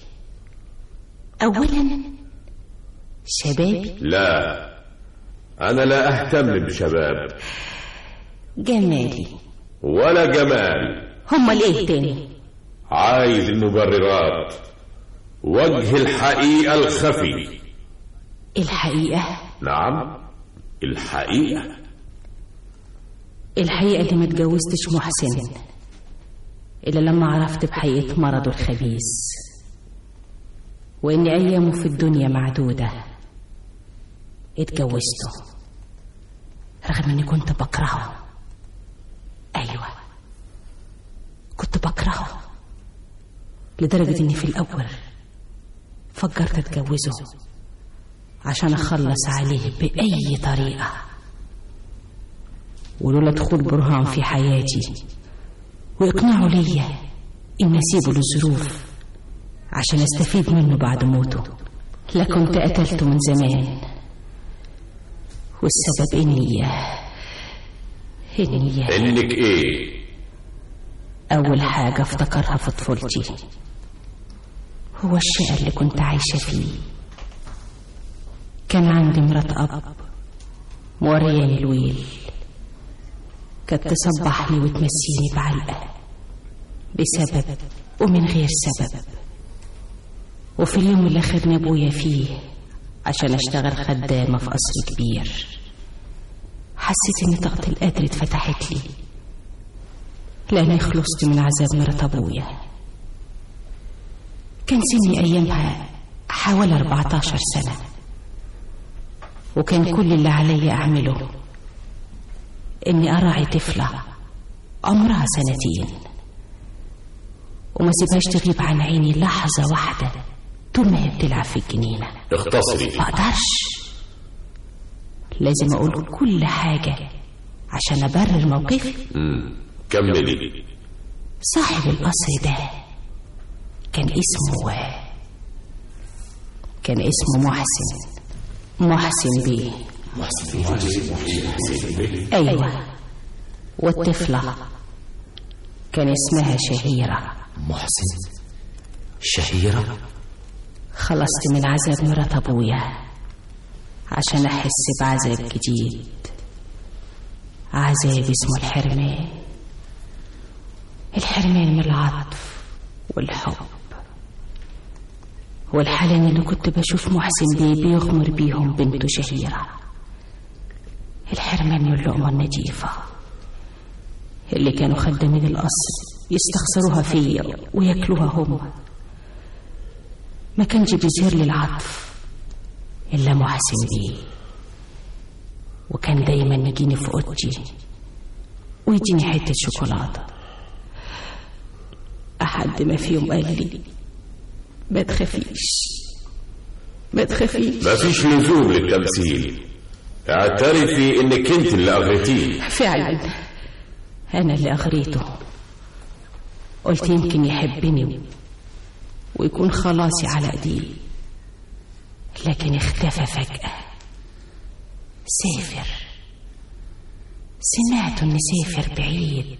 أولا شبابي لا أنا لا أهتم بشباب جمالي ولا جمال هما ليه تاني عايز المبررات وجه الحقيقة الخفي الحقيقة نعم الحقيقة الحقيقة اللي ما اتجوزتش محسن إلا لما عرفت بحقيقة مرضه الخبيث وإن أيامه في الدنيا معدودة اتجوزته رغم إني كنت بكرهه أيوة كنت بكرهه لدرجة إني في الأول فكرت أتجوزه عشان أخلص عليه بأي طريقة ولولا دخول برهان في حياتي وإقناعه ليا إن أسيبه للظروف عشان أستفيد منه بعد موته لكنت قتلته من زمان والسبب إني إني إنك إيه أول حاجة افتكرها في طفولتي هو الشقة اللي كنت عايشة فيه كان عندي مرات أب مورياني الويل كانت تصبحني وتمسيني بعلقة بسبب ومن غير سبب وفي اليوم اللي أخدني أبويا فيه عشان أشتغل خدامة في قصر كبير حسيت إن طاقة القدر اتفتحت لي لأني خلصت من عذاب مرات أبويا كان سني أيامها حوالي 14 سنة وكان كل اللي علي أعمله إني أراعي طفلة عمرها سنتين وما سيبهاش تغيب عن عيني لحظة واحدة طول ما هي بتلعب في الجنينة اختصري ما أقدرش لازم أقول كل حاجة عشان أبرر موقفي مم. كملي صاحب القصر ده كان اسمه كان اسمه محسن محسن بيه أيوة والطفلة كان اسمها شهيرة محسن شهيرة خلصت من عذاب مرات أبويا عشان أحس بعذاب جديد عذاب اسمه الحرمان الحرمان من العطف والحب والحالين اللي كنت بشوف محسن بيه بيغمر بيهم بنته شهيرة الحرمان من اللقمة النجيفة اللي كانوا خدامين القصر يستخسروها فيا وياكلوها هم ما كانش بيظهر لي العطف إلا محسن بيه وكان دايما يجيني في أوضتي ويديني حتة شوكولاتة أحد ما فيهم قال لي ما تخافيش ما تخافيش مفيش لزوم للتمثيل اعترفي انك انت اللي اغريتيه فعلا أنا اللي أغريته قلت يمكن يحبني ويكون خلاصي على ايديه لكن اختفى فجأة سافر سمعت انه سافر بعيد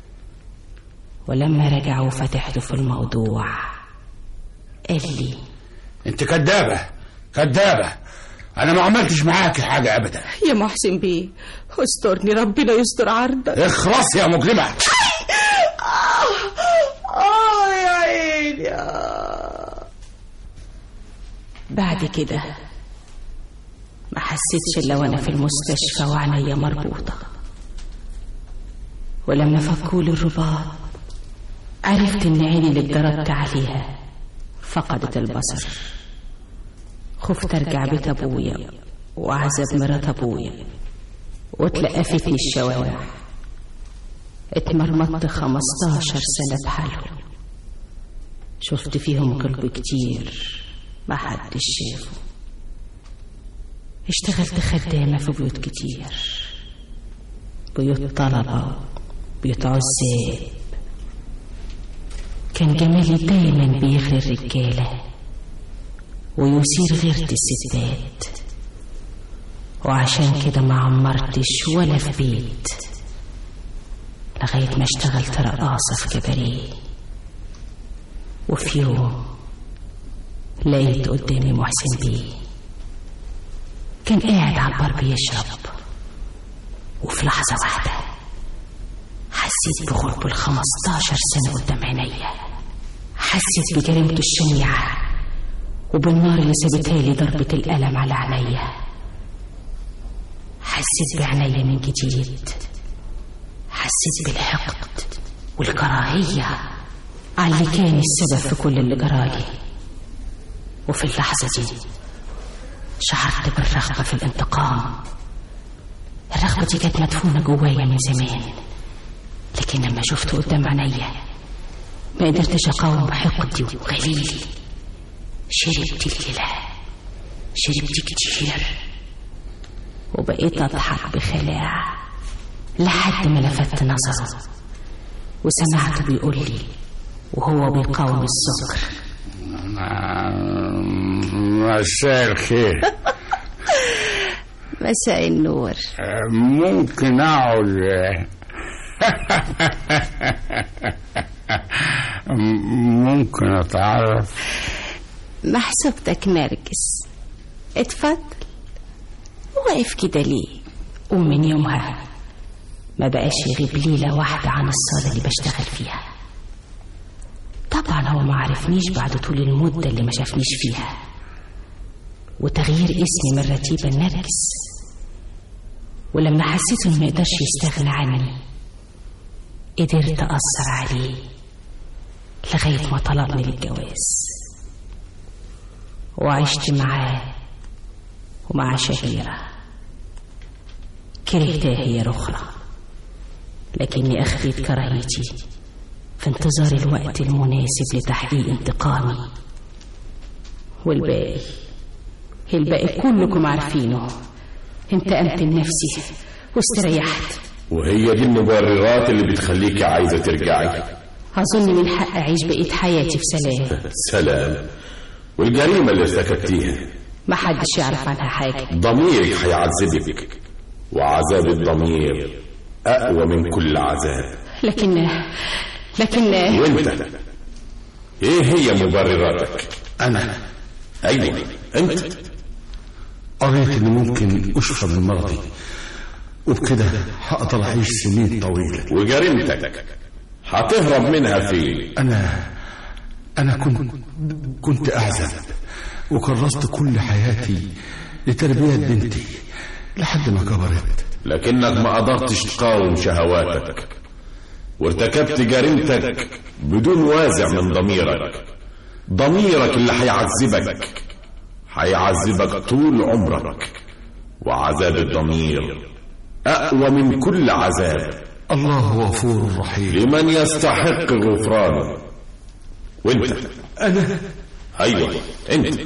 ولما رجع وفتحته في الموضوع قال لي انت كدابة كدابة انا ما عملتش معاك حاجة ابدا يا محسن بيه استرني ربنا يستر عرضك اخرس يا مجرمة اه يا عيني آه. بعد كده ما حسيتش الا وانا في المستشفى وعينيا مربوطه ولما فكولي الرباط عرفت ان عيني اللي اتجردت عليها فقدت البصر خفت ارجع بيت ابويا وعذاب مرات ابويا واتلقفتني الشوارع اتمرمطت خمستاشر سنة بحالهم شفت فيهم قلب كتير ما حدش شافه اشتغلت خدامة في بيوت كتير بيوت طلبة بيوت عزاب كان جمالي دايما بيغري الرجالة ويثير غيرة الستات وعشان كده ما عمرتش ولا في بيت لغاية ما اشتغلت رقاصة في كباريه وفي يوم لقيت قدامي محسن بيه كان قاعد على البار بيشرب وفي لحظة واحدة حسيت بغرب الخمستاشر سنة قدام عينيا حسيت بجريمته الشنيعة وبالنار اللي سابتها لي ضربة الألم على عينيا حسيت بعينيا من جديد حسيت بالحقد والكراهية على اللي كان السبب في كل اللي جرالي وفي اللحظة دي شعرت بالرغبة في الانتقام الرغبة دي كانت مدفونة جوايا من زمان لكن لما شفته قدام عينيا ما قدرتش أقاوم حقدي وغليلي شربت الليلة شربت كتير وبقيت أضحك بخلاع لحد ما لفت نظره وسمعته بيقول لي وهو بيقاوم السكر مساء الخير مساء النور ممكن اقعد ممكن اتعرف محسوبتك نرجس اتفضل واقف كده ليه ومن يومها ما بقاش يغيب ليلة واحدة عن الصالة اللي بشتغل فيها طبعا هو ما عرفنيش بعد طول المدة اللي ما شافنيش فيها وتغيير اسمي من رتيبة لنرجس ولما حسيت انه ما يقدرش يستغنى عني قدرت أثر عليه لغاية ما طلبني للجواز وعشت معاه ومع شهيرة كرهتها هي الأخرى لكني أخفيت كراهيتي في انتظار الوقت المناسب لتحقيق انتقامي والباقي الباقي كلكم عارفينه انتقمت لنفسي واستريحت وهي دي المبررات اللي بتخليكي عايزة ترجعي أظن من حق أعيش بقية حياتي في سلام سلام والجريمة اللي ارتكبتيها محدش يعرف عنها حاجة ضميرك هيعذبك وعذاب الضمير أقوى من كل عذاب لكن لكن وانت ايه هي مبرراتك انا ايوه انت قريت ان ممكن اشفى من مرضي وبكده هقدر اعيش سنين طويله وجريمتك هتهرب منها فين انا انا كنت كنت اعزب وكرست كل حياتي لتربيه بنتي لحد ما كبرت لكنك ما قدرتش تقاوم شهواتك وارتكبت جريمتك بدون وازع من ضميرك ضميرك اللي هيعذبك هيعذبك طول عمرك وعذاب الضمير أقوى من كل عذاب الله غفور رحيم لمن يستحق غفرانه وانت انا ايوه انت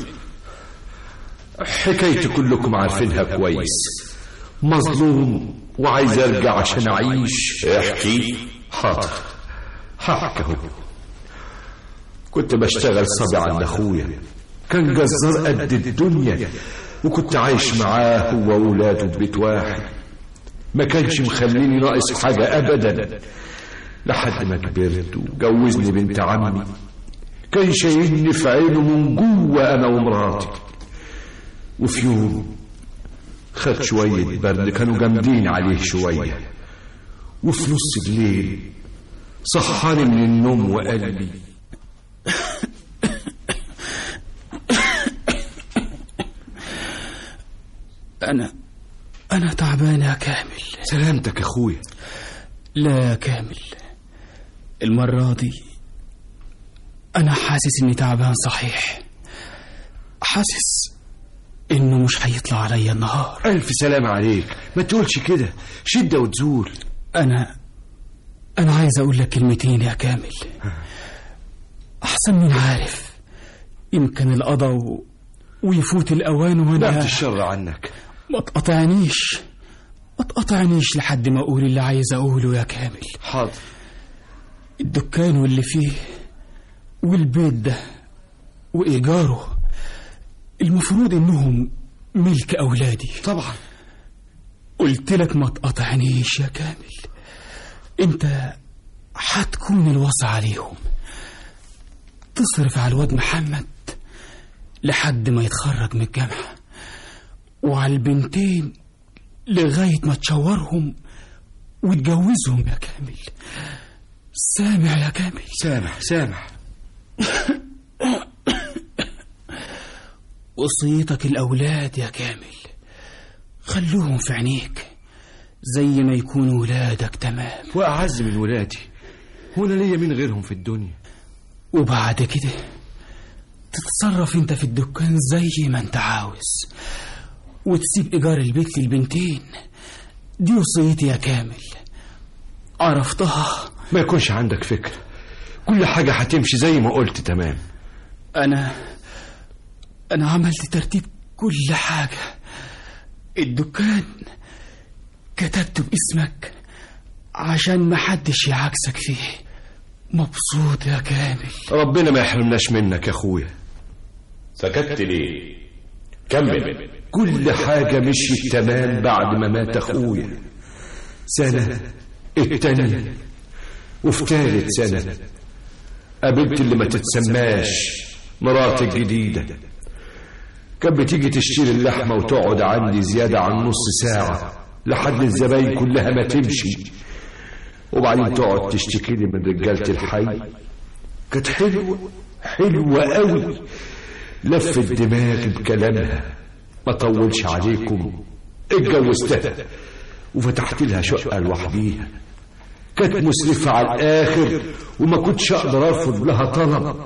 حكايتي كلكم عارفينها كويس مظلوم وعايز ارجع عشان اعيش احكي حاضر هحكي اهو كنت بشتغل صبي عند اخويا كان جزار قد الدنيا وكنت عايش معاه هو واولاده في بيت واحد ما كانش مخليني ناقص حاجة أبدا لحد ما كبرت وجوزني بنت عمي كان شايلني في عينه من جوه أنا ومراتي وفي يوم خد شوية برد كانوا جامدين عليه شوية وفي نص الليل صحاني من النوم وقال لي أنا أنا تعبان يا كامل سلامتك يا أخويا لا يا كامل المرة دي أنا حاسس إني تعبان صحيح حاسس إنه مش هيطلع عليا النهار ألف سلام عليك ما تقولش كده شدة وتزول أنا أنا عايز أقول لك كلمتين يا كامل أحسن من عارف يمكن القضاء و... ويفوت الأوان وأنا بعد الشر عنك ما تقطعنيش ما تقطعنيش لحد ما أقول اللي عايز أقوله يا كامل حاضر الدكان واللي فيه والبيت ده وإيجاره المفروض انهم ملك اولادي طبعا قلت لك ما تقاطعنيش يا كامل انت هتكون الوصى عليهم تصرف على الواد محمد لحد ما يتخرج من الجامعة وعلى البنتين لغاية ما تشورهم وتجوزهم يا كامل سامع يا كامل سامع سامع وصيتك الأولاد يا كامل خلوهم في عينيك زي ما يكونوا ولادك تمام وأعز من ولادي هنا ليا من غيرهم في الدنيا وبعد كده تتصرف انت في الدكان زي ما انت عاوز وتسيب ايجار البيت للبنتين دي وصيتي يا كامل عرفتها ما يكونش عندك فكرة كل حاجة هتمشي زي ما قلت تمام انا انا عملت ترتيب كل حاجة الدكان كتبته باسمك عشان محدش يعكسك فيه مبسوط يا كامل ربنا ما يحرمناش منك يا اخويا سكت ليه كمل كل حاجة مشيت تمام بعد ما مات اخويا سنة التانية وفي تالت سنة قابلت اللي ما تتسماش مراتي الجديدة كانت بتيجي تشتري اللحمة وتقعد عندي زيادة عن نص ساعة لحد الزباين كلها ما تمشي وبعدين تقعد تشتكي لي من رجالة الحي كانت حلوة حلوة قوي لفت دماغي بكلامها ما طولش عليكم اتجوزتها وفتحت لها شقة لوحديها كانت مسرفة على الآخر وما كنتش أقدر أرفض لها طلب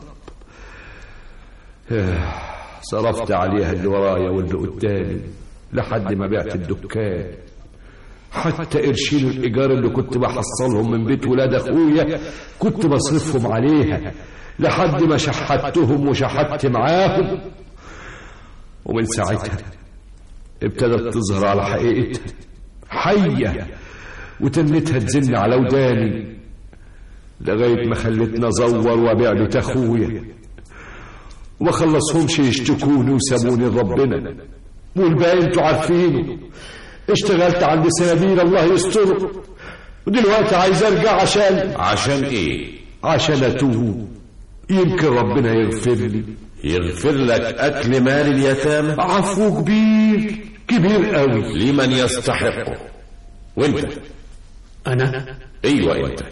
آه، صرفت عليها اللي ورايا واللي قدامي لحد ما بعت الدكان حتى قرشين الإيجار اللي كنت بحصلهم من بيت ولاد أخويا كنت بصرفهم عليها لحد ما شحتهم وشحت معاهم ومن ساعتها ابتدت تظهر على حقيقتها حية وتنتها تزن على وداني لغاية ما خلتني أزور وأبيع بيت أخويا وما خلصهمش يشتكوني وسابوني لربنا والباقي انتوا عارفينه اشتغلت عند سنابير الله يستره ودلوقتي عايز ارجع عشان عشان ايه عشان اتوب يمكن ربنا يغفر لي يغفر لك اكل مال اليتامى عفو كبير كبير قوي لمن يستحقه وانت أنا ايوه انت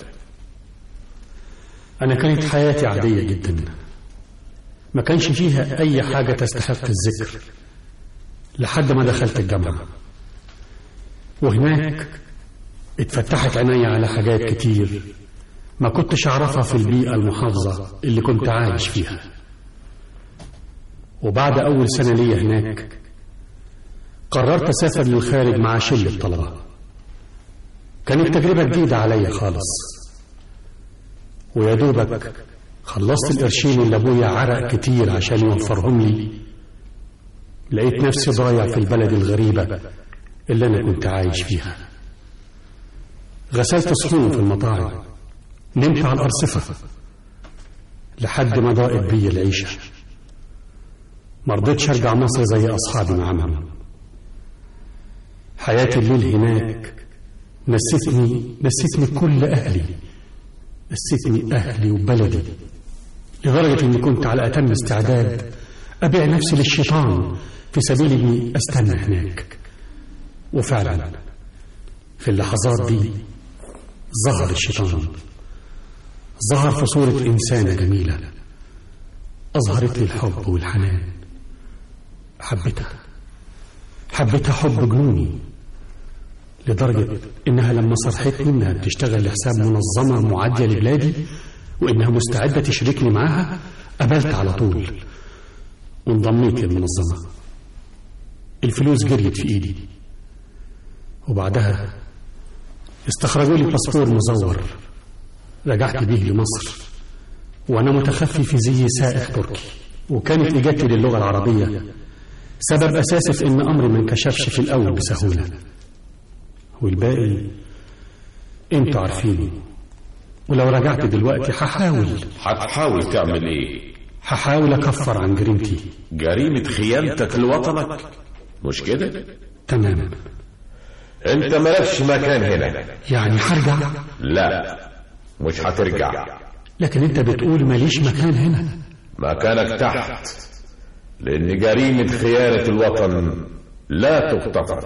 أنا كانت حياتي عادية جدا ما كانش فيها أي حاجة تستحق الذكر لحد ما دخلت الجامعة وهناك اتفتحت عيني على حاجات كتير ما كنتش أعرفها في البيئة المحافظة اللي كنت عايش فيها وبعد أول سنة ليا هناك قررت أسافر للخارج مع شلة طلبة كانت تجربة جديدة عليا خالص ويا دوبك خلصت القرشين اللي أبويا عرق كتير عشان يوفرهم لي لقيت نفسي ضايع في البلد الغريبة اللي أنا كنت عايش فيها غسلت صحون في المطاعم نمت على الأرصفة لحد ما ضاقت بي العيشة مرضتش أرجع مصر زي أصحابي ما عملوا حياة الليل هناك نسيتني نسيتني كل أهلي نسيتني أهلي وبلدي لدرجة إني كنت على أتم استعداد أبيع نفسي للشيطان في سبيل إني أستنى هناك وفعلا في اللحظات دي ظهر الشيطان ظهر في صورة إنسانة جميلة أظهرت لي الحب والحنان حبيتها حبيتها حب جنوني لدرجة إنها لما صرحتني إنها بتشتغل لحساب منظمة معادية لبلادي وإنها مستعدة تشركني معاها قبلت على طول وانضميت للمنظمة الفلوس جريت في إيدي وبعدها استخرجوا لي باسبور مزور رجعت بيه لمصر وأنا متخفي في زي سائح تركي وكانت إجابتي للغة العربية سبب أساسي في إن أمري ما انكشفش في الأول بسهولة والباقي انتوا عارفينه ولو رجعت دلوقتي هحاول هتحاول تعمل ايه هحاول أكفر عن جريمتي جريمة خيانتك لوطنك مش كده تمام انت مالكش مكان هنا يعني هرجع لا مش هترجع لكن انت بتقول ماليش مكان هنا مكانك تحت لان جريمة خيانة الوطن لا تغتفر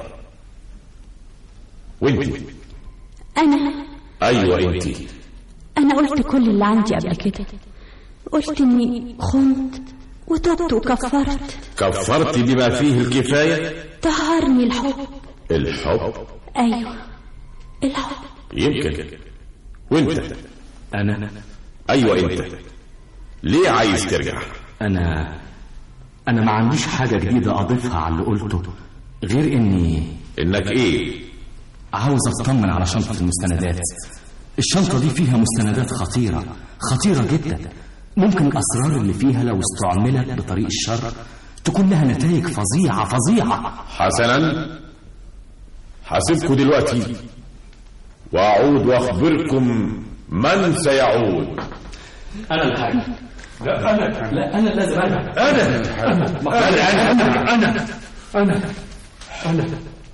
وانت أنا ايوه انت أنا قلت كل اللي عندي قبل كده قلت إني خنت وتبت وكفرت كفرت بما فيه الكفاية طهرني الحب الحب أيوة الحب يمكن وانت أنا ايوه انت ليه عايز ترجع أنا أنا ما عنديش حاجة جديدة أضيفها على اللي قلته غير إني انك ايه عاوز أطمن على شنطة المستندات الشنطة دي فيها مستندات خطيرة خطيرة جدا ممكن الأسرار اللي فيها لو استعملت بطريق الشر تكون لها نتائج فظيعة فظيعة حسنا حاسبكم دلوقتي واعود واخبركم من سيعود أنا اللي هاجي لا أنا لا أنا لازم أنا أنا أنا أنا أنا أنا أنا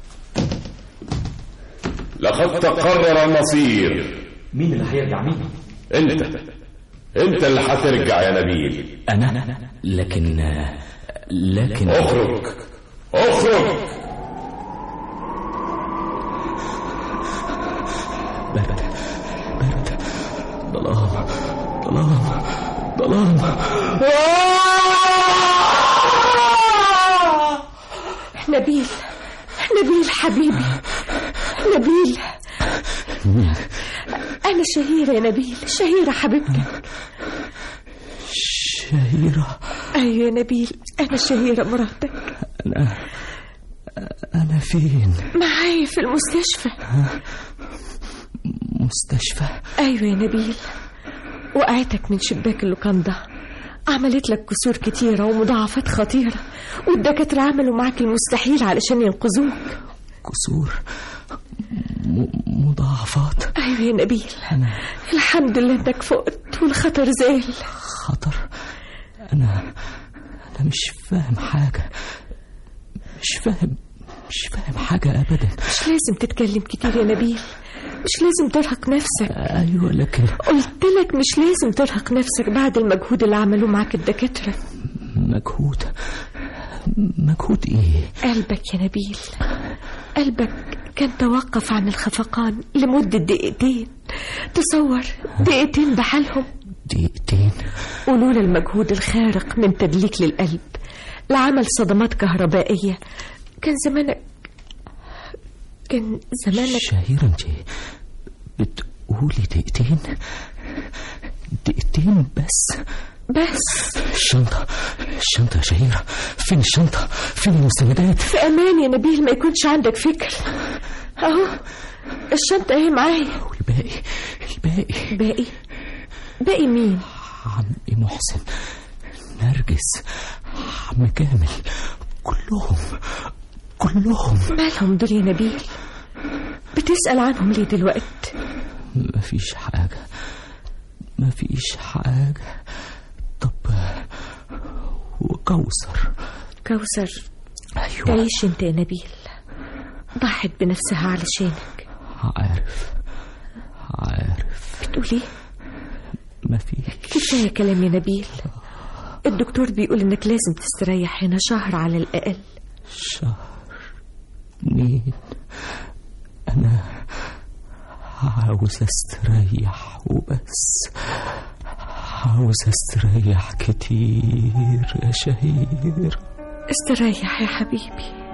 لقد تقرر المصير مين اللي هيرجع مين؟ انت انت اللي هترجع يا نبيل أنا لكن لكن اخرج اخرج برد برد ظلام ظلام ظلام نبيل نبيل حبيبي نبيل أنا شهيرة يا نبيل شهيرة حبيبتك شهيرة أيوة يا نبيل أنا شهيرة مراتك أنا أنا فين؟ معايا في المستشفى مستشفى أيوة يا نبيل وقعتك من شباك اللوكاندا عملت لك كسور كتيرة ومضاعفات خطيرة والدكاترة عملوا معاك المستحيل علشان ينقذوك كسور م- مضاعفات أيوة يا نبيل أنا الحمد لله إنك فقت والخطر زال خطر أنا أنا مش فاهم حاجة مش فاهم مش فاهم حاجة أبدا مش لازم تتكلم كتير يا نبيل مش لازم ترهق نفسك أيوة لكن قلت لك مش لازم ترهق نفسك بعد المجهود اللي عملوه معاك الدكاترة مجهود مجهود إيه؟ قلبك يا نبيل قلبك كان توقف عن الخفقان لمدة دقيقتين تصور دقيقتين بحالهم دقيقتين ولولا المجهود الخارق من تدليك للقلب لعمل صدمات كهربائية كان زمانك كان زمانك شهيرة أنت بتقولي دقيقتين دقيقتين بس بس الشنطة الشنطة يا شهيرة فين الشنطة فين المستندات في أمان يا نبيل ما يكونش عندك فكر أهو الشنطة اهي معايا والباقي الباقي باقي باقي مين عمي محسن نرجس عم كامل كلهم كلهم مالهم دول يا نبيل بتسأل عنهم ليه دلوقتي مفيش حاجة مفيش حاجة طب وكوثر كوثر أيوة تعيش انت يا نبيل ضحت بنفسها علشانك عارف عارف بتقول ايه مفيش كفاية كلام يا نبيل الدكتور بيقول انك لازم تستريح هنا شهر على الأقل شهر اتنين أنا عاوز استريح وبس عاوز استريح كتير يا شهير استريح يا حبيبي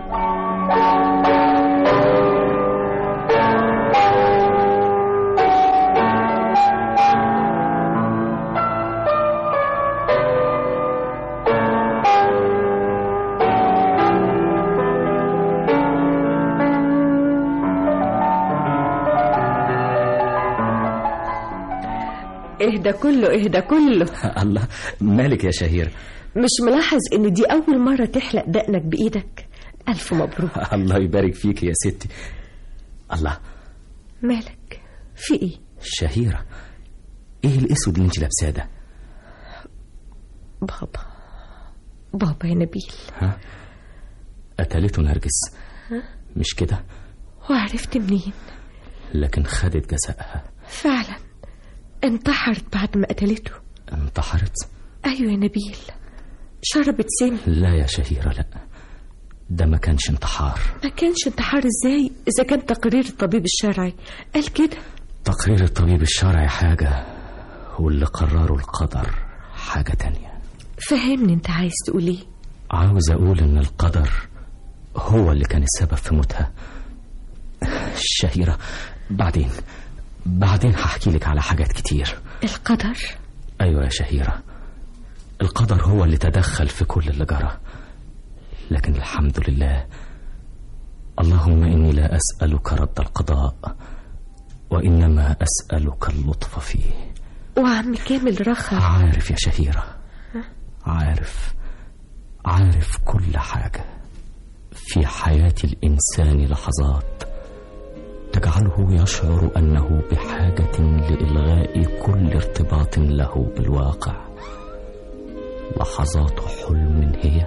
اهدى كله اهدى كله الله مالك يا شهير مش ملاحظ ان دي اول مرة تحلق دقنك بايدك الف مبروك الله يبارك فيك يا ستي الله مالك في ايه شهيرة ايه الاسود اللي انت لابساه ده بابا بابا يا نبيل ها قتلته نرجس ها؟ مش كده وعرفت منين لكن خدت جزائها فعلا انتحرت بعد ما قتلته انتحرت ايوه يا نبيل شربت سم لا يا شهيرة لا ده ما كانش انتحار ما كانش انتحار ازاي اذا كان تقرير الطبيب الشرعي قال كده تقرير الطبيب الشرعي حاجة واللي قرره القدر حاجة تانية فهمني انت عايز تقول ايه عاوز أقول إن القدر هو اللي كان السبب في موتها الشهيرة بعدين بعدين هحكي لك على حاجات كتير القدر أيوة يا شهيرة القدر هو اللي تدخل في كل اللي جرى لكن الحمد لله اللهم إني لا أسألك رد القضاء وإنما أسألك اللطف فيه وعم كامل رخى عارف يا شهيرة عارف عارف كل حاجة في حياة الإنسان لحظات تجعله يشعر أنه بحاجة لإلغاء كل ارتباط له بالواقع لحظات حلم هي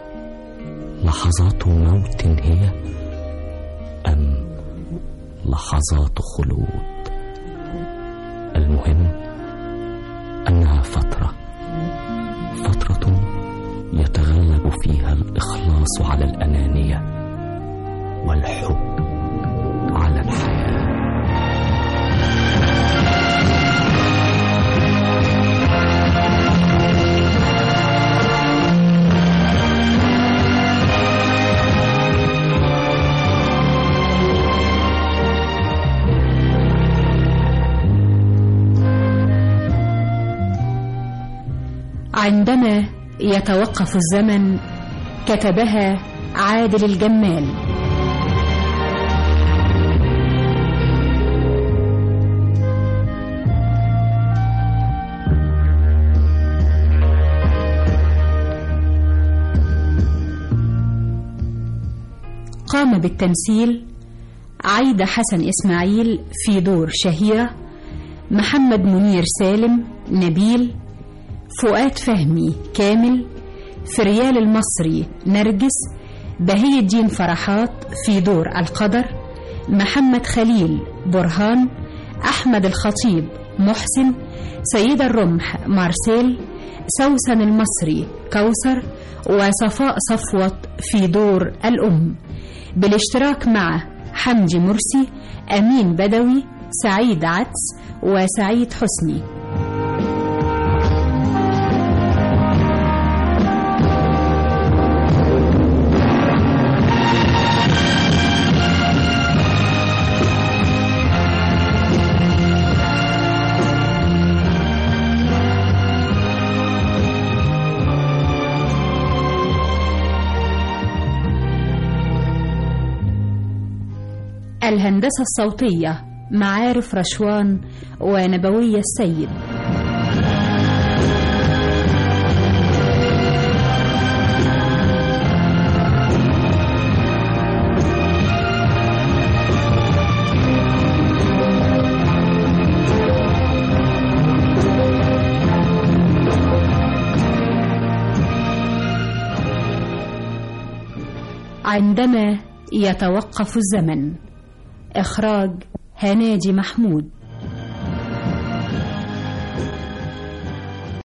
لحظات موت هي أم لحظات خلود المهم أنها فترة فترة يتغلب فيها الإخلاص على الأنانية والحب على الحياة عندما يتوقف الزمن كتبها عادل الجمال قام بالتمثيل عايدة حسن إسماعيل في دور شهيرة محمد منير سالم نبيل فؤاد فهمي كامل فريال المصري نرجس بهي الدين فرحات في دور القدر محمد خليل برهان أحمد الخطيب محسن سيدة الرمح مارسيل سوسن المصري كوثر وصفاء صفوت في دور الأم بالاشتراك مع حمدي مرسي أمين بدوي سعيد عدس وسعيد حسني الهندسة الصوتية معارف رشوان ونبوية السيد عندما يتوقف الزمن إخراج هناجي محمود